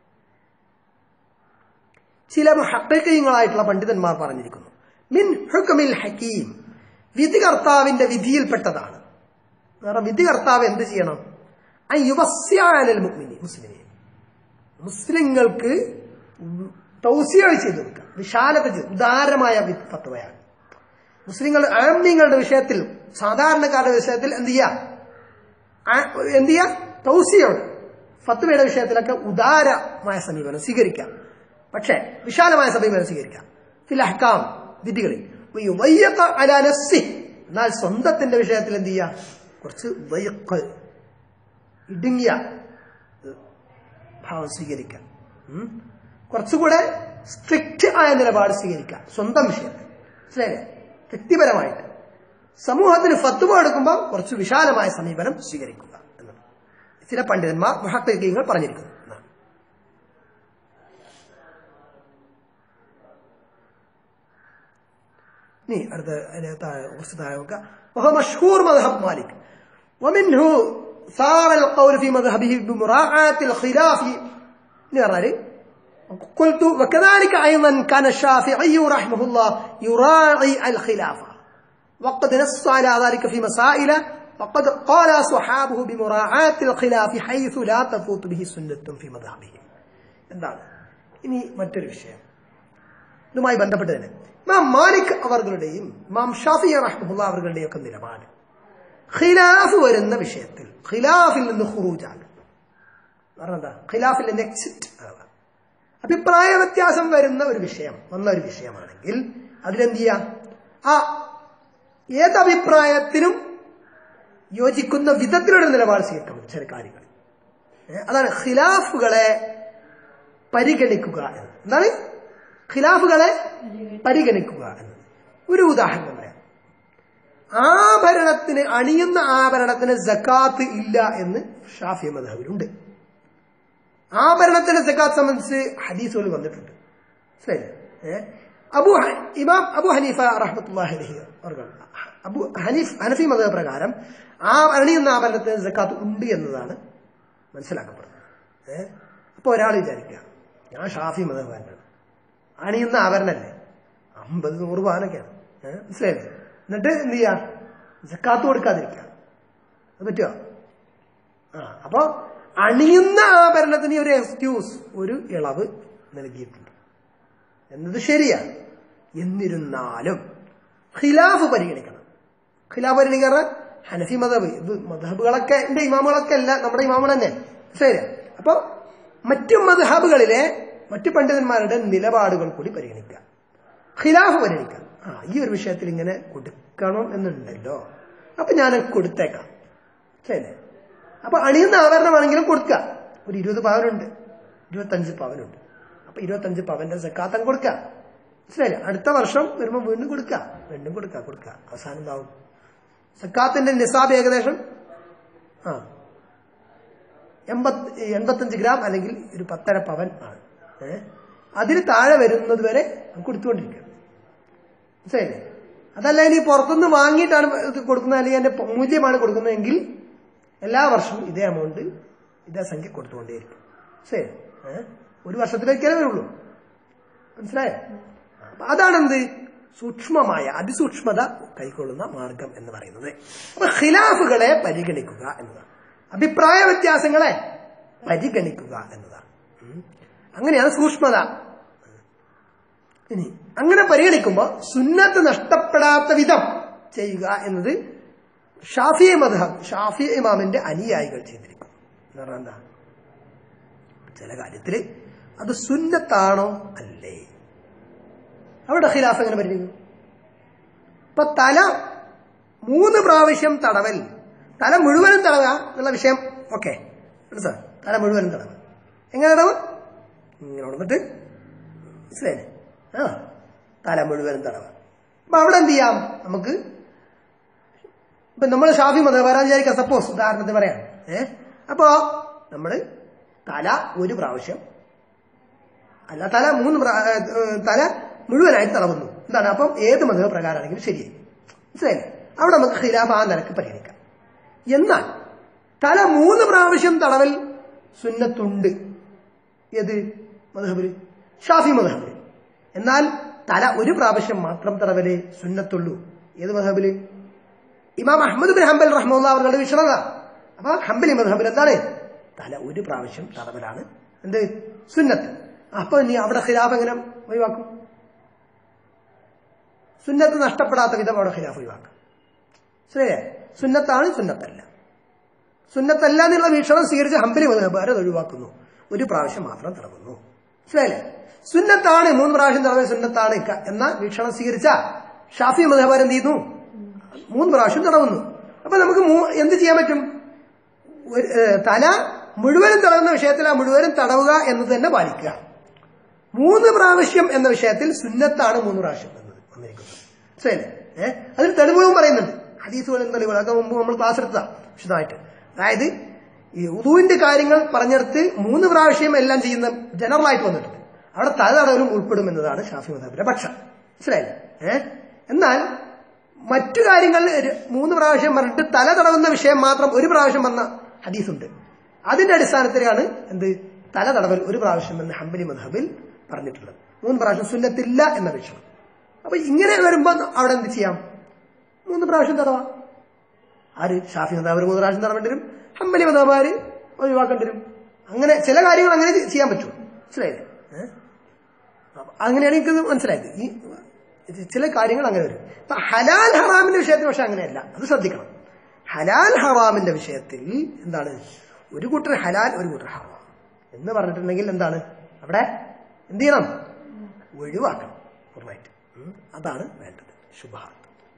ചില മുഹക്കീങ്ങളായിട്ടുള്ള പണ്ഡിതന്മാർ പറഞ്ഞിരിക്കുന്നു മിൻ ഹുക്കമിൽ ഹക്കീം വിധികർത്താവിന്റെ വിധിയിൽപ്പെട്ടതാണ് വേറെ വിധികർത്താവ് എന്ത് ചെയ്യണം ആ യുവസ്യാനൽ മുഅ്മിനി മുസ്ലിമീൻ മുസ്ലിങ്ങൾക്ക് തൗസിയ ചെയ്തു കൊടുക്കുക വിശാലത ചെയ്തു ഉദാരമായ വി- ഫത്വയാണ് മുസ്ലിങ്ങൾ ആമ്യങ്ങളുടെ വിഷയത്തിൽ സാധാരണക്കാരുടെ വിഷയത്തിൽ എന്ത് ചെയ്യാം ആ- എന്ത് ചെയ്യാം തൗസിയാണ് ഫത്വയുടെ വിഷയത്തിലൊക്കെ ഉദാരമായ സമീപനം സ്വീകരിക്കാം പക്ഷേ വിശാലമായ സമീപനം സ്വീകരിക്കാം ഫിൽ അഹ്കാം വിധികളിൽ വയ്യത്ത അലാ നഫ്സി. എന്നാൽ സ്വന്തത്തിന്റെ വിഷയത്തിൽ എന്ത് ചെയ്യാം കുറച്ച് വയ്യക്ക് ഇടുങ്ങിയ ഭാവം സ്വീകരിക്കാം ഉം. കുറച്ചുകൂടെ സ്ട്രിക്റ്റ് ആയ നിലപാട് സ്വീകരിക്കുക സ്വന്തം വിഷയത്തിൽ മനസ്സിലായില്ലേ വ്യക്തിപരമായിട്ട് സമൂഹത്തിന് ഫത്വ എടുക്കുമ്പോൾ കുറച്ച് വിശാലമായ സമീപനം സ്വീകരിക്കുക എന്നത് ചില പണ്ഡിതന്മാർ മഹത്വങ്ങൾ പറഞ്ഞിരിക്കുന്നു എന്നാണ്. ഇനി അടുത്ത അതിന് താഴെ കുറച്ച് താഴെ നോക്കുക وهو مشهور مذهب مالك ومنه صار القول في مذهبه بمراعاة الخلاف نرى قلت وكذلك أيضا كان الشافعي رحمه الله يراعي الخلافة وقد نص على ذلك في مسائل وقد قال صحابه بمراعاة الخلاف حيث لا تفوت به سنة في مذهبه എന്താണ് ഇനി മറ്റൊരു വിഷയം ഇതുമായി ബന്ധപ്പെട്ട് തന്നെ ഇമാം മാലിക് അവർകളുടെയും ഇമാം ഷാഫി റഹ്മുല്ല അവர்களுടെയും ഒക്കെ നിലപാട് ഖിലാഫ് വരുന്ന വിഷയത്തിൽ ഖിലാഫിൽ നിന്ന് ഖുറൂജാണ് പറഞ്ഞെന്താ ഖിലാഫിൽ നിന്ന് എക്സിറ്റ് ആവുക അഭിപ്രായ വ്യത്യാസം വരുന്ന ഒരു വിഷയം വന്ന ഒരു വിഷയമാണെങ്കിൽ അതിലെന്ത് ചെയ്യാം ആ ഏത് അഭിപ്രായത്തിനും യോജിക്കുന്ന വിധത്തിലുള്ള നിലപാട് സ്വീകരിക്കണം ചില കാര്യങ്ങൾ ഏ, അതാണ് ഖിലാഫുകളെ പരിഗണിക്കുക എന്ന് എന്താണ് ഖിലാഫുകളെ പരിഗണിക്കുക എന്നത് ഒരു ഉദാഹരണം പറയാം ആഭരണത്തിന് അണിയുന്ന ആഭരണത്തിന് സക്കാത്ത് ഇല്ല എന്ന് ഷാഫി മദഹബിലുണ്ട് ആഭരണത്തിന്റെ സക്കാത്ത് സംബന്ധിച്ച് ഹദീസുകൾ വന്നിട്ടുണ്ട് ശരി ഏ? അബു ഹ- ഇമാം അബു ഹനീഫ റഹ്മത്തുല്ലാഹി അലൈഹി അവർ അബു ഹനീഫ് ഹനഫി മത പ്രകാരം ആ അണിയുന്ന ആഭരണത്തിന് സക്കാത്ത് ഉണ്ട് എന്നതാണ് മനസ്സിലാക്കപ്പെടുന്നത് ഏഹ് അപ്പൊ ഒരാൾ വിചാരിക്കുക ഞാൻ ഷാഫി മതകാരനാണ് അണിയുന്ന ആഭരണല്ലേ അമ്പത് നൂറ് പവനൊക്കെയാണ് ഏഹ് മനസ്സിലായില്ലേ എന്നിട്ട് എന്ത് ചെയ്യാ സക്കാത്ത് കൊടുക്കാതിരിക്കുക അത് പറ്റുമോ ആ അപ്പൊ അണിയുന്ന ആഭരണത്തിന് ഒരു എക്സ്ക്യൂസ് ഒരു ഇളവ് നൽകിയിട്ടുണ്ട് എന്നത് ശരിയാണ് എന്നിരുന്നാലും ഖിലാഫ് പരിഗണിക്കണം ഖിലാഫ് പരിഗണിക്കാറ് ഹനഫി മതബ് ഇത് മധബുകളൊക്കെ എന്റെ ഇമാമുകളൊക്കെ അല്ല നമ്മുടെ ഇമാമുകൾ തന്നെ ശരി അപ്പൊ മറ്റു മധബുകളിലെ മറ്റു പണ്ഡിതന്മാരുടെ നിലപാടുകൾ കൂടി പരിഗണിക്കുക ഖിലാഫ് പരിഗണിക്കാം ആ ഈ ഒരു വിഷയത്തിൽ ഇങ്ങനെ കൊടുക്കണം എന്നുണ്ടല്ലോ അപ്പൊ ഞാൻ കൊടുത്തേക്കാം ശരി അപ്പൊ അണിയുന്ന ആഭരണമാണെങ്കിലും കൊടുക്കുക ഒരു ഇരുപത് പവനുണ്ട് ഇരുപത്തഞ്ച് പവനുണ്ട് അപ്പൊ ഇരുപത്തഞ്ച് പവന്റെ സക്കാത്തം കൊടുക്കുക മനസ്സിലായില്ലേ അടുത്ത വർഷം വരുമ്പോൾ വീണ്ടും കൊടുക്കുക വീണ്ടും കൊടുക്കുക കൊടുക്കുക അവസാനം എന്താവും സക്കാത്തിന്റെ നിസാബ് ഏകദേശം ആ എൺപത്തി എൺപത്തഞ്ച് ഗ്രാം അല്ലെങ്കിൽ ഒരു പത്തര പവൻ ആണ് ഏഹ് അതിന് താഴെ വരുന്നത് വരെ കൊടുത്തുകൊണ്ടിരിക്കുക മനസ്സിലായില്ലേ അതല്ല ഇനി പുറത്തുനിന്ന് വാങ്ങിയിട്ടാണ് ഇത് കൊടുക്കുന്നത് അല്ലെങ്കിൽ അതിന്റെ മൂല്യമാണ് കൊടുക്കുന്നതെങ്കിൽ എല്ലാ വർഷവും ഇതേ എമൗണ്ട് ഇതേ സംഖ്യ കൊടുത്തുകൊണ്ടേയിരിക്കും ശരി ഏഹ് ഒരു വർഷത്തിലേക്കേ വരുള്ളൂ മനസ്സിലായോ അപ്പൊ അതാണെന്ത് സൂക്ഷ്മമായ അതിസൂക്ഷ്മത കൈക്കൊള്ളുന്ന മാർഗം എന്ന് പറയുന്നത് അപ്പൊ ഖിലാഫുകളെ പരിഗണിക്കുക എന്നതാണ് അഭിപ്രായ വ്യത്യാസങ്ങളെ പരിഗണിക്കുക എന്നതാണ് ഉം. അങ്ങനെയാണ് സൂക്ഷ്മത ഇനി അങ്ങനെ പരിഗണിക്കുമ്പോൾ സുന്നത്ത് നഷ്ടപ്പെടാത്ത വിധം ചെയ്യുക എന്നത് ഷാഫി മധബ് ഷാഫി ഇമാമിന്റെ അനുയായികൾ ചെയ്തിരിക്കും എന്ന് പറഞ്ഞാൽ എന്താ ചില കാര്യത്തില് അത് സുന്നത്താണോ അല്ലേ അവിടെ ഖിലാഫ് എങ്ങനെ പരിഗണിക്കും ഇപ്പൊ തല മൂന്ന് പ്രാവശ്യം തടവൽ തല മുഴുവനും തടവുക എന്നുള്ള വിഷയം ഓക്കെ മനസ്സിലാ തല മുഴുവനും തടവുക എങ്ങനെ തടവ് ഇങ്ങനെ ഉണർന്നിട്ട് മനസ്സിലായില്ലേ ആ തല മുഴുവനും തടവുക അപ്പൊ അവിടെ എന്ത് ചെയ്യാം നമുക്ക് ഇപ്പൊ നമ്മൾ ഷാഫി മത വരാൻ വിചാരിക്കാം സപ്പോസ് ഉദാഹരണത്തിന് പറയാം ഏ അപ്പോ നമ്മള് തല ഒരു പ്രാവശ്യം അല്ല തല മൂന്ന് പ്രാ- ഏ, ഏ, തല മുഴുവനായിട്ട് തടവുന്നു എന്താണ് അപ്പം ഏത് മത പ്രകാരമാണെങ്കിലും ശരിയായി മനസ്സിലായില്ലേ അവിടെ നമുക്ക് ഖിലാഫ് ആ നിലക്ക് പരിഗണിക്കാം എന്നാൽ തല മൂന്ന് പ്രാവശ്യം തടവൽ സുന്നത്തുണ്ട് ഏത് മധബില് ഷാഫി മധബില് എന്നാൽ തല ഒരു പ്രാവശ്യം മാത്രം തടവല് സുന്നത്തുള്ളൂ ഏത് മധബില് ഇമാം അഹമ്മദ് ബിൻ ഹംബൽ റഹ്മുല്ല അവരുടെ വിഷണത അപ്പൊ ഹംബലി മധബിൽ എന്താണ് തല ഒരു പ്രാവശ്യം തടവലാണ് എന്ത് സുന്നത്ത് അപ്പൊ ഇനി അവിടെ ഖിലാഫ് എങ്ങനെ ഒഴിവാക്കും സുന്നത്ത് നഷ്ടപ്പെടാത്ത വിധം അവിടെ ഖിലാഫ് ഒഴിവാക്കാം ശരിയേ സുന്നത്താണ് സുന്നത്തല്ല സുന്നത്തല്ല എന്നുള്ള വീക്ഷണം സ്വീകരിച്ച് ഹംബലി മതബാർ അത് ഒഴിവാക്കുന്നു ഒരു പ്രാവശ്യം മാത്രം തടവുന്നു മനസ്സിലായില്ലേ സുന്നത്താണ് മൂന്ന് പ്രാവശ്യം തടവൽ സുന്നത്താണ് ക- എന്ന വീക്ഷണം സ്വീകരിച്ച ഷാഫി മതബാർ എന്ത് ചെയ്യുന്നു മൂന്ന് പ്രാവശ്യം തടവുന്നു അപ്പൊ നമുക്ക് മൂ- എന്ത് ചെയ്യാൻ പറ്റും ഒരു, ഏ, തല മുഴുവനും തടവുന്ന വിഷയത്തിൽ ആ മുഴുവനും തടവുക എന്ന് തന്നെ പാലിക്കുക മൂന്ന് പ്രാവശ്യം എന്ന വിഷയത്തിൽ സുന്നത്താണ് മൂന്ന് പ്രാവശ്യം എന്നത് വന്നിരിക്കുന്നത് മനസ്സിലായില്ലേ ഏഹ് അതിൽ തെളിവുകളും പറയുന്നുണ്ട് ഹദീസുകളും തെളിവുകളും അതൊക്കെ മുമ്പ് നമ്മൾ ക്ലാസ് എടുത്തതാ വിശദമായിട്ട് അതായത് ഈ ഉദുവിന്റെ കാര്യങ്ങൾ പറഞ്ഞെടുത്ത് മൂന്ന് പ്രാവശ്യം എല്ലാം ചെയ്യുന്ന ജനറൽ ആയിട്ട് വന്നിട്ടുണ്ട് അവിടെ തലതടവലും ഉൾപ്പെടും എന്നതാണ് ഷാഫി മദാബിന്റെ പക്ഷം മനസ്സിലായില്ലേ ഏഹ് എന്നാൽ മറ്റു കാര്യങ്ങൾ ര- മൂന്ന് പ്രാവശ്യം പറഞ്ഞിട്ട് തല തടവുന്ന വിഷയം മാത്രം ഒരു പ്രാവശ്യം വന്ന ഹദീസുണ്ട് അതിന്റെ അടിസ്ഥാനത്തിലാണ് എന്ത് തല തടവൽ ഒരു പ്രാവശ്യം എന്ന് ഹംബലി മധബിൽ പറഞ്ഞിട്ടുള്ളത് മൂന്ന് പ്രാവശ്യം സുന്നത്തില്ല എന്ന വീക്ഷണം അപ്പൊ ഇങ്ങനെ വരുമ്പോ അവിടെ എന്ത് ചെയ്യാം മൂന്ന് പ്രാവശ്യം തടവാം ആര് ഷാഫി മതാബ് മൂന്ന് പ്രാവശ്യം തടവേണ്ടി വരും ഹംബലി മതാബാര് ഒഴിവാക്കേണ്ടി വരും അങ്ങനെ ചില കാര്യങ്ങൾ അങ്ങനെ ചെയ്യാൻ പറ്റും മനസ്സിലായില്ലേ ഏഹ് അപ്പൊ അങ്ങനെയാണ് എനിക്കത് മനസ്സിലായത് ഈ ഇത് ചില കാര്യങ്ങൾ അങ്ങനെ വരും ഇപ്പൊ ഹലാൽ ഹറാമിന്റെ വിഷയത്തിൽ പക്ഷെ അങ്ങനെയല്ല അത് ശ്രദ്ധിക്കണം ഹലാൽ ഹറാമിന്റെ വിഷയത്തിൽ എന്താണ് ഒരു കൂട്ടർ ഹലാൽ ഒരു കൂട്ടർ ഹറാം എന്ന് പറഞ്ഞിട്ടുണ്ടെങ്കിൽ എന്താണ് അവിടെ എന്ത് ചെയ്യണം ഒഴിവാക്കണം റൈറ്റ് അതാണ് വേണ്ടത് ശുഭാർത്ഥം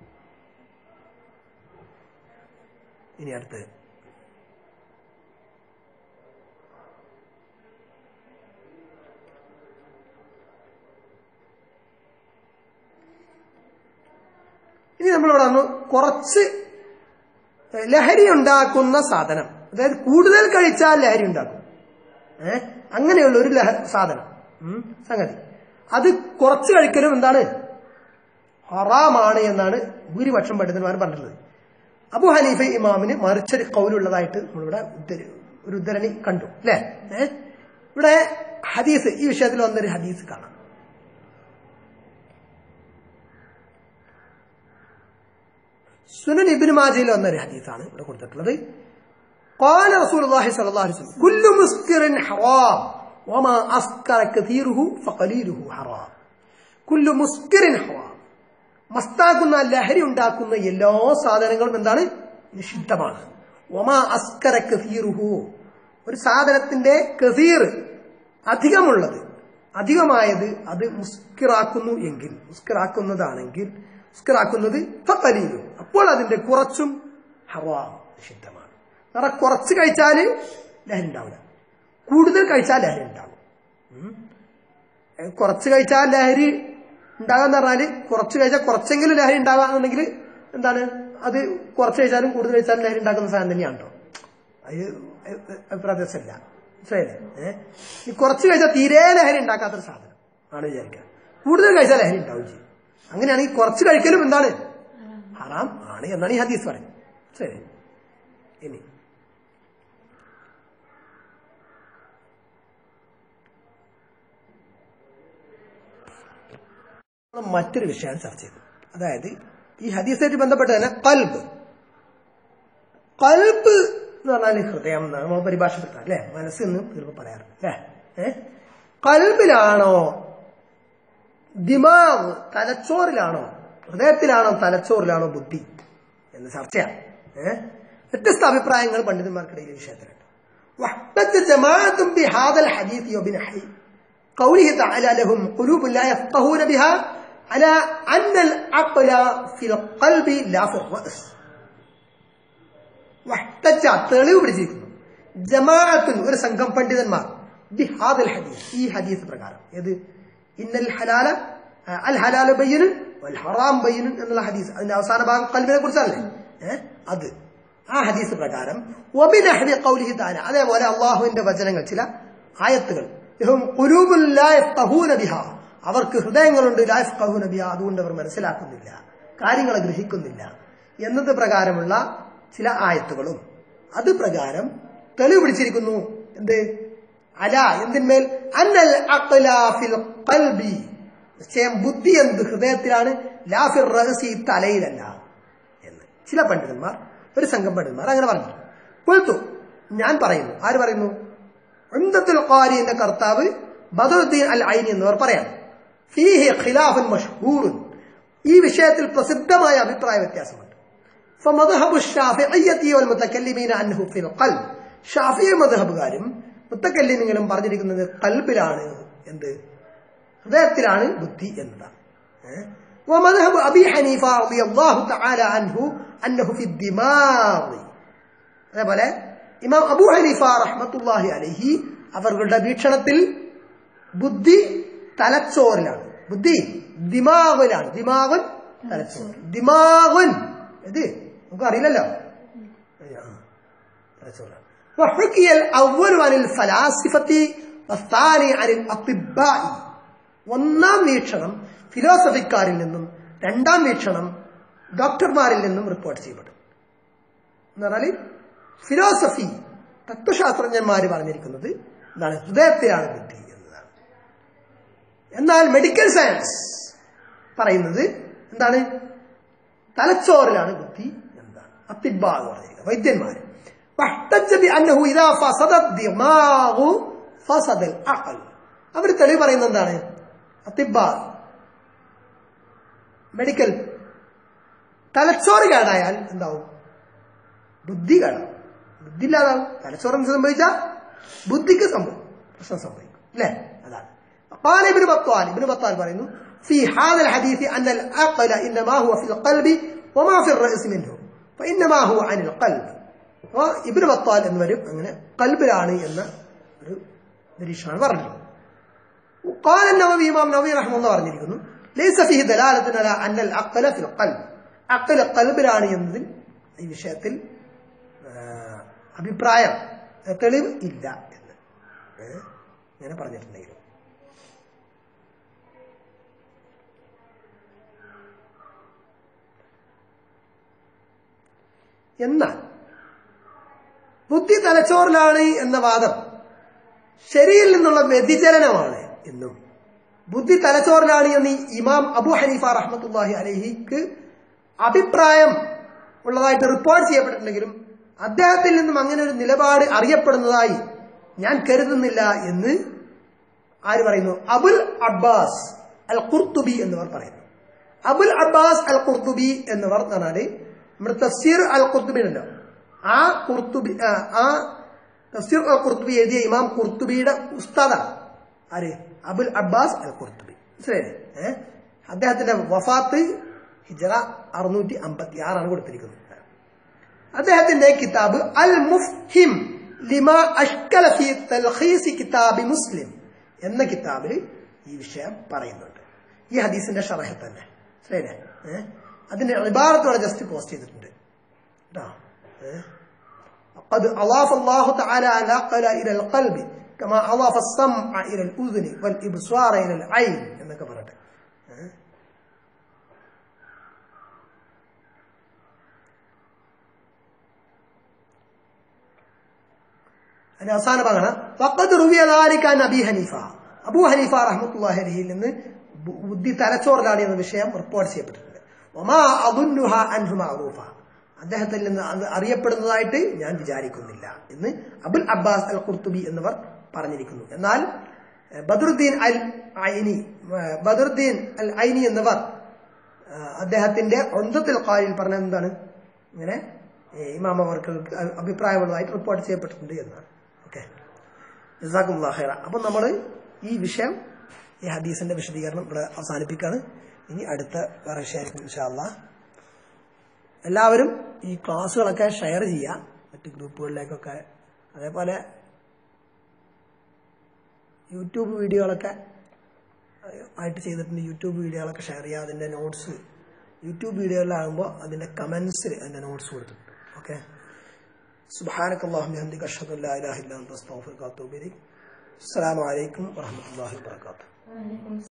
ഇനി അടുത്ത് ഇനി നമ്മളിവിടെ വന്നു കുറച്ച് ലഹരി ഉണ്ടാക്കുന്ന സാധനം അതായത് കൂടുതൽ കഴിച്ചാൽ ലഹരി ഉണ്ടാക്കും ഏഹ് അങ്ങനെയുള്ള ഒരു ലഹ സാധനം ഉം, സംഗതി അത് കുറച്ച് കഴിക്കലും എന്താണ് ഹറാമാണ് എന്നാണ് ഭൂരിപക്ഷം പണ്ഡിതന്മാർ പറഞ്ഞിട്ടുള്ളത് അബു ഹനീഫ ഇമാമിന് മറിച്ചൊരു കൗലുള്ളതായിട്ട് നമ്മളിവിടെ ഉദ്ധരി ഒരു ഉദ്ധരണി കണ്ടു അല്ലേ ഏഹ് ഇവിടെ ഹദീസ് ഈ വിഷയത്തിൽ വന്നൊരു ഹദീസ് കാണാം സുനൻ ഇബിന് മാജയിൽ വന്ന ഒരു ഹദീസാണ് ഇവിടെ കൊടുത്തിട്ടുള്ളത് قال رسول الله صلى الله عليه وسلم كل مسكر حرام وما أسكر كثيره فقليله حرام كل مسكر حرام മസ്താക്കുന്ന ലഹരി ഉണ്ടാക്കുന്ന എല്ലാ സാധനങ്ങളും എന്താണ് നിഷിദ്ധമാണ് ഒമാ അസ്കര കസീറുഹു ഒരു സാധനത്തിന്റെ കസീർ അധികമുള്ളത് അധികമായത് അത് മുസ്കിറാക്കുന്നു എങ്കിൽ മുസ്കിറാക്കുന്നതാണെങ്കിൽ മുസ്കിറാക്കുന്നത് ഫക്കലീലു അപ്പോൾ അതിന്റെ കുറച്ചും ഹറാം നിഷിദ്ധമാണ് കാരണം കുറച്ച് കഴിച്ചാൽ ലഹരി ഉണ്ടാവില്ല കൂടുതൽ കഴിച്ചാൽ ലഹരി ഉണ്ടാവും ഉം. ഏ, കുറച്ച് കഴിച്ചാൽ ലഹരി ഉണ്ടാകാന്ന് പറഞ്ഞാല് കുറച്ച് കഴിച്ചാൽ കുറച്ചെങ്കിലും ലഹരി ഉണ്ടാകാന്നുണ്ടെങ്കിൽ എന്താണ് അത് കുറച്ച് കഴിച്ചാലും കൂടുതൽ കഴിച്ചാലും ലഹരി ഉണ്ടാക്കുന്ന സാധനം തന്നെയാണ് കേട്ടോ അത് പ്രദേശമല്ല മനസ്സിലായില്ലേ ഏഹ് ഈ കുറച്ച് കഴിച്ചാൽ തീരെ ലഹരി ഉണ്ടാക്കാത്തൊരു സാധനം ആണ് വിചാരിക്കുക കൂടുതൽ കഴിച്ചാൽ ലഹരി ഉണ്ടാവും ചെയ്യും അങ്ങനെയാണെങ്കിൽ കുറച്ച് കഴിക്കലും എന്താണ് ഹറാം ആണ് എന്നാണ് ഈ ഹദീസ് പറയുന്നത് ശരി ഇനി നമ്മൾ മറ്റൊരു വിഷയമാണ് ചർച്ച ചെയ്തത് അതായത് ഈ ഹദീസായിട്ട് ബന്ധപ്പെട്ട് തന്നെ കൽബ് കൽബ് എന്ന് പറഞ്ഞാൽ ഹൃദയം എന്നാണ് നമ്മൾ പരിഭാഷപ്പെടുത്താം അല്ലെ മനസ്സെന്ന് ചിലപ്പോൾ പറയാറുണ്ട് അല്ലെ ഏഹ് കൽബിലാണോ ദിമാവ് തലച്ചോറിലാണോ ഹൃദയത്തിലാണോ തലച്ചോറിലാണോ ബുദ്ധി എന്ന് ചർച്ചയാണ് ഏഹ് വ്യത്യസ്ത അഭിപ്രായങ്ങൾ പണ്ഡിതന്മാർക്കിടയിൽ ഈ വിഷയത്തിലുണ്ട് واحتج جماعة بهذا الحديث وبنحي قوله تعالى لهم قلوب لا يفقهون بها على أن العقل في القلب لا في الرأس വഹ്തജ തെളിവ് പിടിച്ചിരിക്കുന്നു ജമാഅത്തുൻ ഒരു സംഘം പണ്ഡിതന്മാർ ബിഹാദൽ ഹദീസ് ഈ ഹദീസ് പ്രകാരം ഏത് ഇന്നൽ ഹലാല ആ, അൽ ഹലാല ബയ്യനുൻ വൽ ഹറാം ബയ്യനുൻ എന്നുള്ള ഹദീസ് അതിന്റെ അവസാന ഭാഗം കൽബിനെ കുറിച്ചല്ലേ ഏഹ് അത് ആ ഹദീസ് പ്രകാരം വബിനഹ്വി ഖൗലിഹി തആല അതേപോലെ അള്ളാഹുവിന്റെ വചനങ്ങൾ ചില ആയത്തുകൾ ലഹും ഖുലൂബുൻ ലാ യഫ്ഖഹൂന ബിഹാ അവർക്ക് ഹൃദയങ്ങളുണ്ട് ലാ യഫ്ഖഹൂന ബിഹാ അതുകൊണ്ട് അവർ മനസ്സിലാക്കുന്നില്ല കാര്യങ്ങളെ ഗ്രഹിക്കുന്നില്ല എന്നത് പ്രകാരമുള്ള ചില ആയത്തുകളും അത് പ്രകാരം തെളിവ് പിടിച്ചിരിക്കുന്നു എന്ത് അല എന്തിന്മേൽ അന്നൽ അഖ്ല ഫിൽ ഖൽബി നിശ്ചയം ബുദ്ധി എന്ത് ഹൃദയത്തിലാണ് ലാഫിർ റഹസി തലയിലല്ല എന്ന് ചില പണ്ഡിതന്മാർ ഒരു സംഘം പണ്ഡിതന്മാർ അങ്ങനെ പറഞ്ഞു കൊഴുത്തു ഞാൻ പറയുന്നു ആര് പറയുന്നു ഉന്തത്തുൽ ഖാരിന്റെ കർത്താവ് ബദറുദ്ദീൻ അൽ ഐനി എന്നിവർ പറയാം ഫീഹി ഖിലാഫുൻ മഷ്ഹൂറുൻ ഈ വിഷയത്തിൽ പ്രസിദ്ധമായ അഭിപ്രായ വ്യത്യാസമുണ്ട് فمذهب الشافعية والمتكلمين أنه في القلب ഷാഫിയ മധബുകാരും മുത്തക്കല്ലിനിങ്ങളും പറഞ്ഞിരിക്കുന്നത് കൽബിലാണ് എന്ത് ഹൃദയത്തിലാണ് ബുദ്ധി എന്നതാണ് ഏഹ്? ومذهب أبي حنيفة رضي الله تعالى عنه أنه في الدماغ അതേപോലെ ഇമാം അബൂ ഹനീഫ റഹ്മത്തുല്ലാഹി അലൈഹി അവരുടെ വീക്ഷണത്തിൽ ബുദ്ധി തലച്ചോറിലാണ് ബുദ്ധി ദിമാഗുലാണ് ദിമാഗുൻ തലച്ചോറ് ദിമാഗുൻ ഇത് നമുക്ക് അറിയില്ലല്ലോ ആ, തലച്ചോറാണ് وحكي الأول عن الفلاسفة والثاني عن الأطباء ഒന്നാം വീക്ഷണം ഫിലോസഫിക്കാരിൽ നിന്നും രണ്ടാം വീക്ഷണം ഡോക്ടർമാരിൽ നിന്നും റിപ്പോർട്ട് ചെയ്യപ്പെട്ടു എന്ന് പറഞ്ഞാൽ ഫിലോസഫി തത്വശാസ്ത്രജ്ഞന്മാർ പറഞ്ഞിരിക്കുന്നത് എന്താണ് ഹൃദയത്തിലാണ് ബുദ്ധി എന്നതാണ് എന്നാൽ മെഡിക്കൽ സയൻസ് പറയുന്നത് എന്താണ് തലച്ചോറിലാണ് ബുദ്ധി എന്താണ് അത്തിബ എന്ന് പറഞ്ഞിരിക്കുന്നത് വൈദ്യന്മാർ واحتج بأنه إذا فسد الدماغ فسد العقل അവർ തെളിവ് പറയുന്നത് എന്താണ് അത്തിബ മെഡിക്കൽ തലച്ചോറ് കേടായാൽ എന്താവും ബുദ്ധി കേടാവും ബുദ്ധി ഇല്ലാതാവും തലച്ചോറ് എന്ത് സംഭവിച്ചാൽ ബുദ്ധിക്ക് സംഭവം പ്രശ്നം സംഭവിക്കും അല്ലേ അതാണ് قال ابن بطال ابن بطال പറയുന്നു في هذا الحديث أن العقل إنما هو في القلب وما في الرأس منه فإنما هو عن القلب അപ്പോൾ ഇബ്നു ബത്താൽ എന്നിവരും അങ്ങനെ കൽബിലാണ് എന്ന ഒരു നിരീക്ഷണമാണ് പറഞ്ഞിട്ടുള്ളത് قال النووي إمام نووي رحمه الله പറഞ്ഞിരിക്കുന്നു ليس فيه دلالة على أن العقل في القلب عقل قلബിലാണ് എന്നതിൽ ഈ വിഷയത്തിൽ ആ, അഭിപ്രായം തെളിവ് ഇല്ല എന്ന് ഏ, ഇങ്ങനെ പറഞ്ഞിട്ടുണ്ടെങ്കിലും എന്നാൽ ബുദ്ധി തലച്ചോറിലാണ് എന്ന വാദം ശരിയിൽ നിന്നുള്ള വ്യതിചലനമാണ് എന്നും ബുദ്ധി തലച്ചോറിലാണ് എന്ന് ഈ ഇമാം അബു ഹനീഫ റഹ്മത്തുല്ലാഹി അലഹിക്ക് അഭിപ്രായം ഉള്ളതായിട്ട് റിപ്പോർട്ട് ചെയ്യപ്പെട്ടിട്ടുണ്ടെങ്കിലും അദ്ദേഹത്തിൽ നിന്നും അങ്ങനെ ഒരു നിലപാട് അറിയപ്പെടുന്നതായി ഞാൻ കരുതുന്നില്ല എന്ന് ആര് പറയുന്നു അബുൽ അബ്ബാസ് അൽ ഖുർത്തുബി എന്നിവർ പറയുന്നു അബുൽ അബ്ബാസ് അൽ ഖുർത്തുബി എന്നിവർ എന്ന് പറഞ്ഞാല് നമ്മുടെ തഫ്സീർ അൽ ഖുർത്തുബി ഉണ്ടല്ലോ ആ ഖുർത്തുബി ആ, ആ തഫ്സീർ അൽ ഖുർത്തുബി എഴുതിയ ഇമാം ഖുർത്തുബിയുടെ ഉസ്താദാണ് ആര് അബുൽ അബ്ബാസ് അൽ ഖുർത്തുബി മനസ്സിലായില്ലേ ഏഹ് അദ്ദേഹത്തിന്റെ വഫാത്ത് ഹിജറ അറുന്നൂറ്റി അമ്പത്തി ആറാണ് കൊടുത്തിരിക്കുന്നത് അദ്ദേഹത്തിന്റെ കിതാബ് അൽ മുഫ്ഹിം ലിമാ അഷ്കല ഫി തൽഖീസ് കിതാബി മുസ്ലിം എന്ന കിതാബിൽ ഈ വിഷയം പറയുന്നുണ്ട് ഈ ഹദീസിന്റെ ഷറഹ തന്നെ ശരിയല്ലേ ഏഹ് അതിന്റെ ഇബാറത്തോടെ ജസ്റ്റ് പോസ്റ്റ് ചെയ്തിട്ടുണ്ട് കേട്ടോ ഏഹ് قد أضاف الله تعالى العقل إلى القلب كما أضاف السمع إلى الأذن والإبصار إلى العين എന്നൊക്കെ പറയട്ടെ ഏഹ് അതിന്റെ അവസാന ഭാഗമാണ് വഖദ് റുവിയ ദാലിക അൻ അബി ഹനീഫ അബൂ ഹനീഫ റഹ്മത്തുള്ളാഹി അലൈഹിയിൽ നിന്ന് ബു- ബുദ്ധി തലച്ചോറിലാണ് എന്ന വിഷയം റിപ്പോർട്ട് ചെയ്യപ്പെട്ടിട്ടുണ്ട് വമാ അദുന്നുഹ അൻഹു മഅറൂഫ അദ്ദേഹത്തിൽ നിന്ന് അത് അറിയപ്പെടുന്നതായിട്ട് ഞാൻ വിചാരിക്കുന്നില്ല എന്ന് അബുൽ അബ്ബാസ് അൽ ഖുർത്തുബി എന്നിവർ പറഞ്ഞിരിക്കുന്നു എന്നാൽ എഹ്, ബദറുദ്ദീൻ അൽ ഐനി എഹ്, ബദറുദ്ദീൻ അൽ ഐനി എന്നിവർ ഏഹ്, അദ്ദേഹത്തിന്റെ ഒന്തത്തിൽ കാലിൽ പറഞ്ഞ എന്താണ് ഇങ്ങനെ ഏഹ്, ഇമാം അവർക്ക് അഭിപ്രായമുള്ളതായിട്ട് റിപ്പോർട്ട് ചെയ്യപ്പെട്ടിട്ടുണ്ട് എന്നാണ് ഓക്കെ ജസാഖുല്ലാ ഖൈറ അപ്പം നമ്മൾ ഈ വിഷയം ഈ ഹദീസിന്റെ വിശദീകരണം ഇവിടെ അവസാനിപ്പിക്കുകയാണ് ഇനി അടുത്ത വേറെ വിഷയമായിരിക്കും ഇൻഷാല്ലാ എല്ലാവരും ഈ ക്ലാസ്സുകളൊക്കെ ഷെയർ ചെയ്യുക മറ്റ് ഗ്രൂപ്പുകളിലേക്കൊക്കെ അതേപോലെ യൂട്യൂബ് വീഡിയോകളൊക്കെ ആയിട്ട് ചെയ്തിട്ടുണ്ട് യൂട്യൂബ് വീഡിയോകളൊക്കെ ഷെയർ ചെയ്യുക അതിൻ്റെ നോട്ട്സ് യൂട്യൂബ് വീഡിയോയിലാകുമ്പോൾ അതിൻ്റെ കമൻസിൽ അതിൻ്റെ നോട്ട്സ് കൊടുത്തിട്ടുണ്ട് ഓക്കെ سبحانك اللهم وبحمدك اشهد ان لا اله الا انت استغفرك واتوب اليك السلام عليكم ورحمه الله وبركاته വലൈക്കും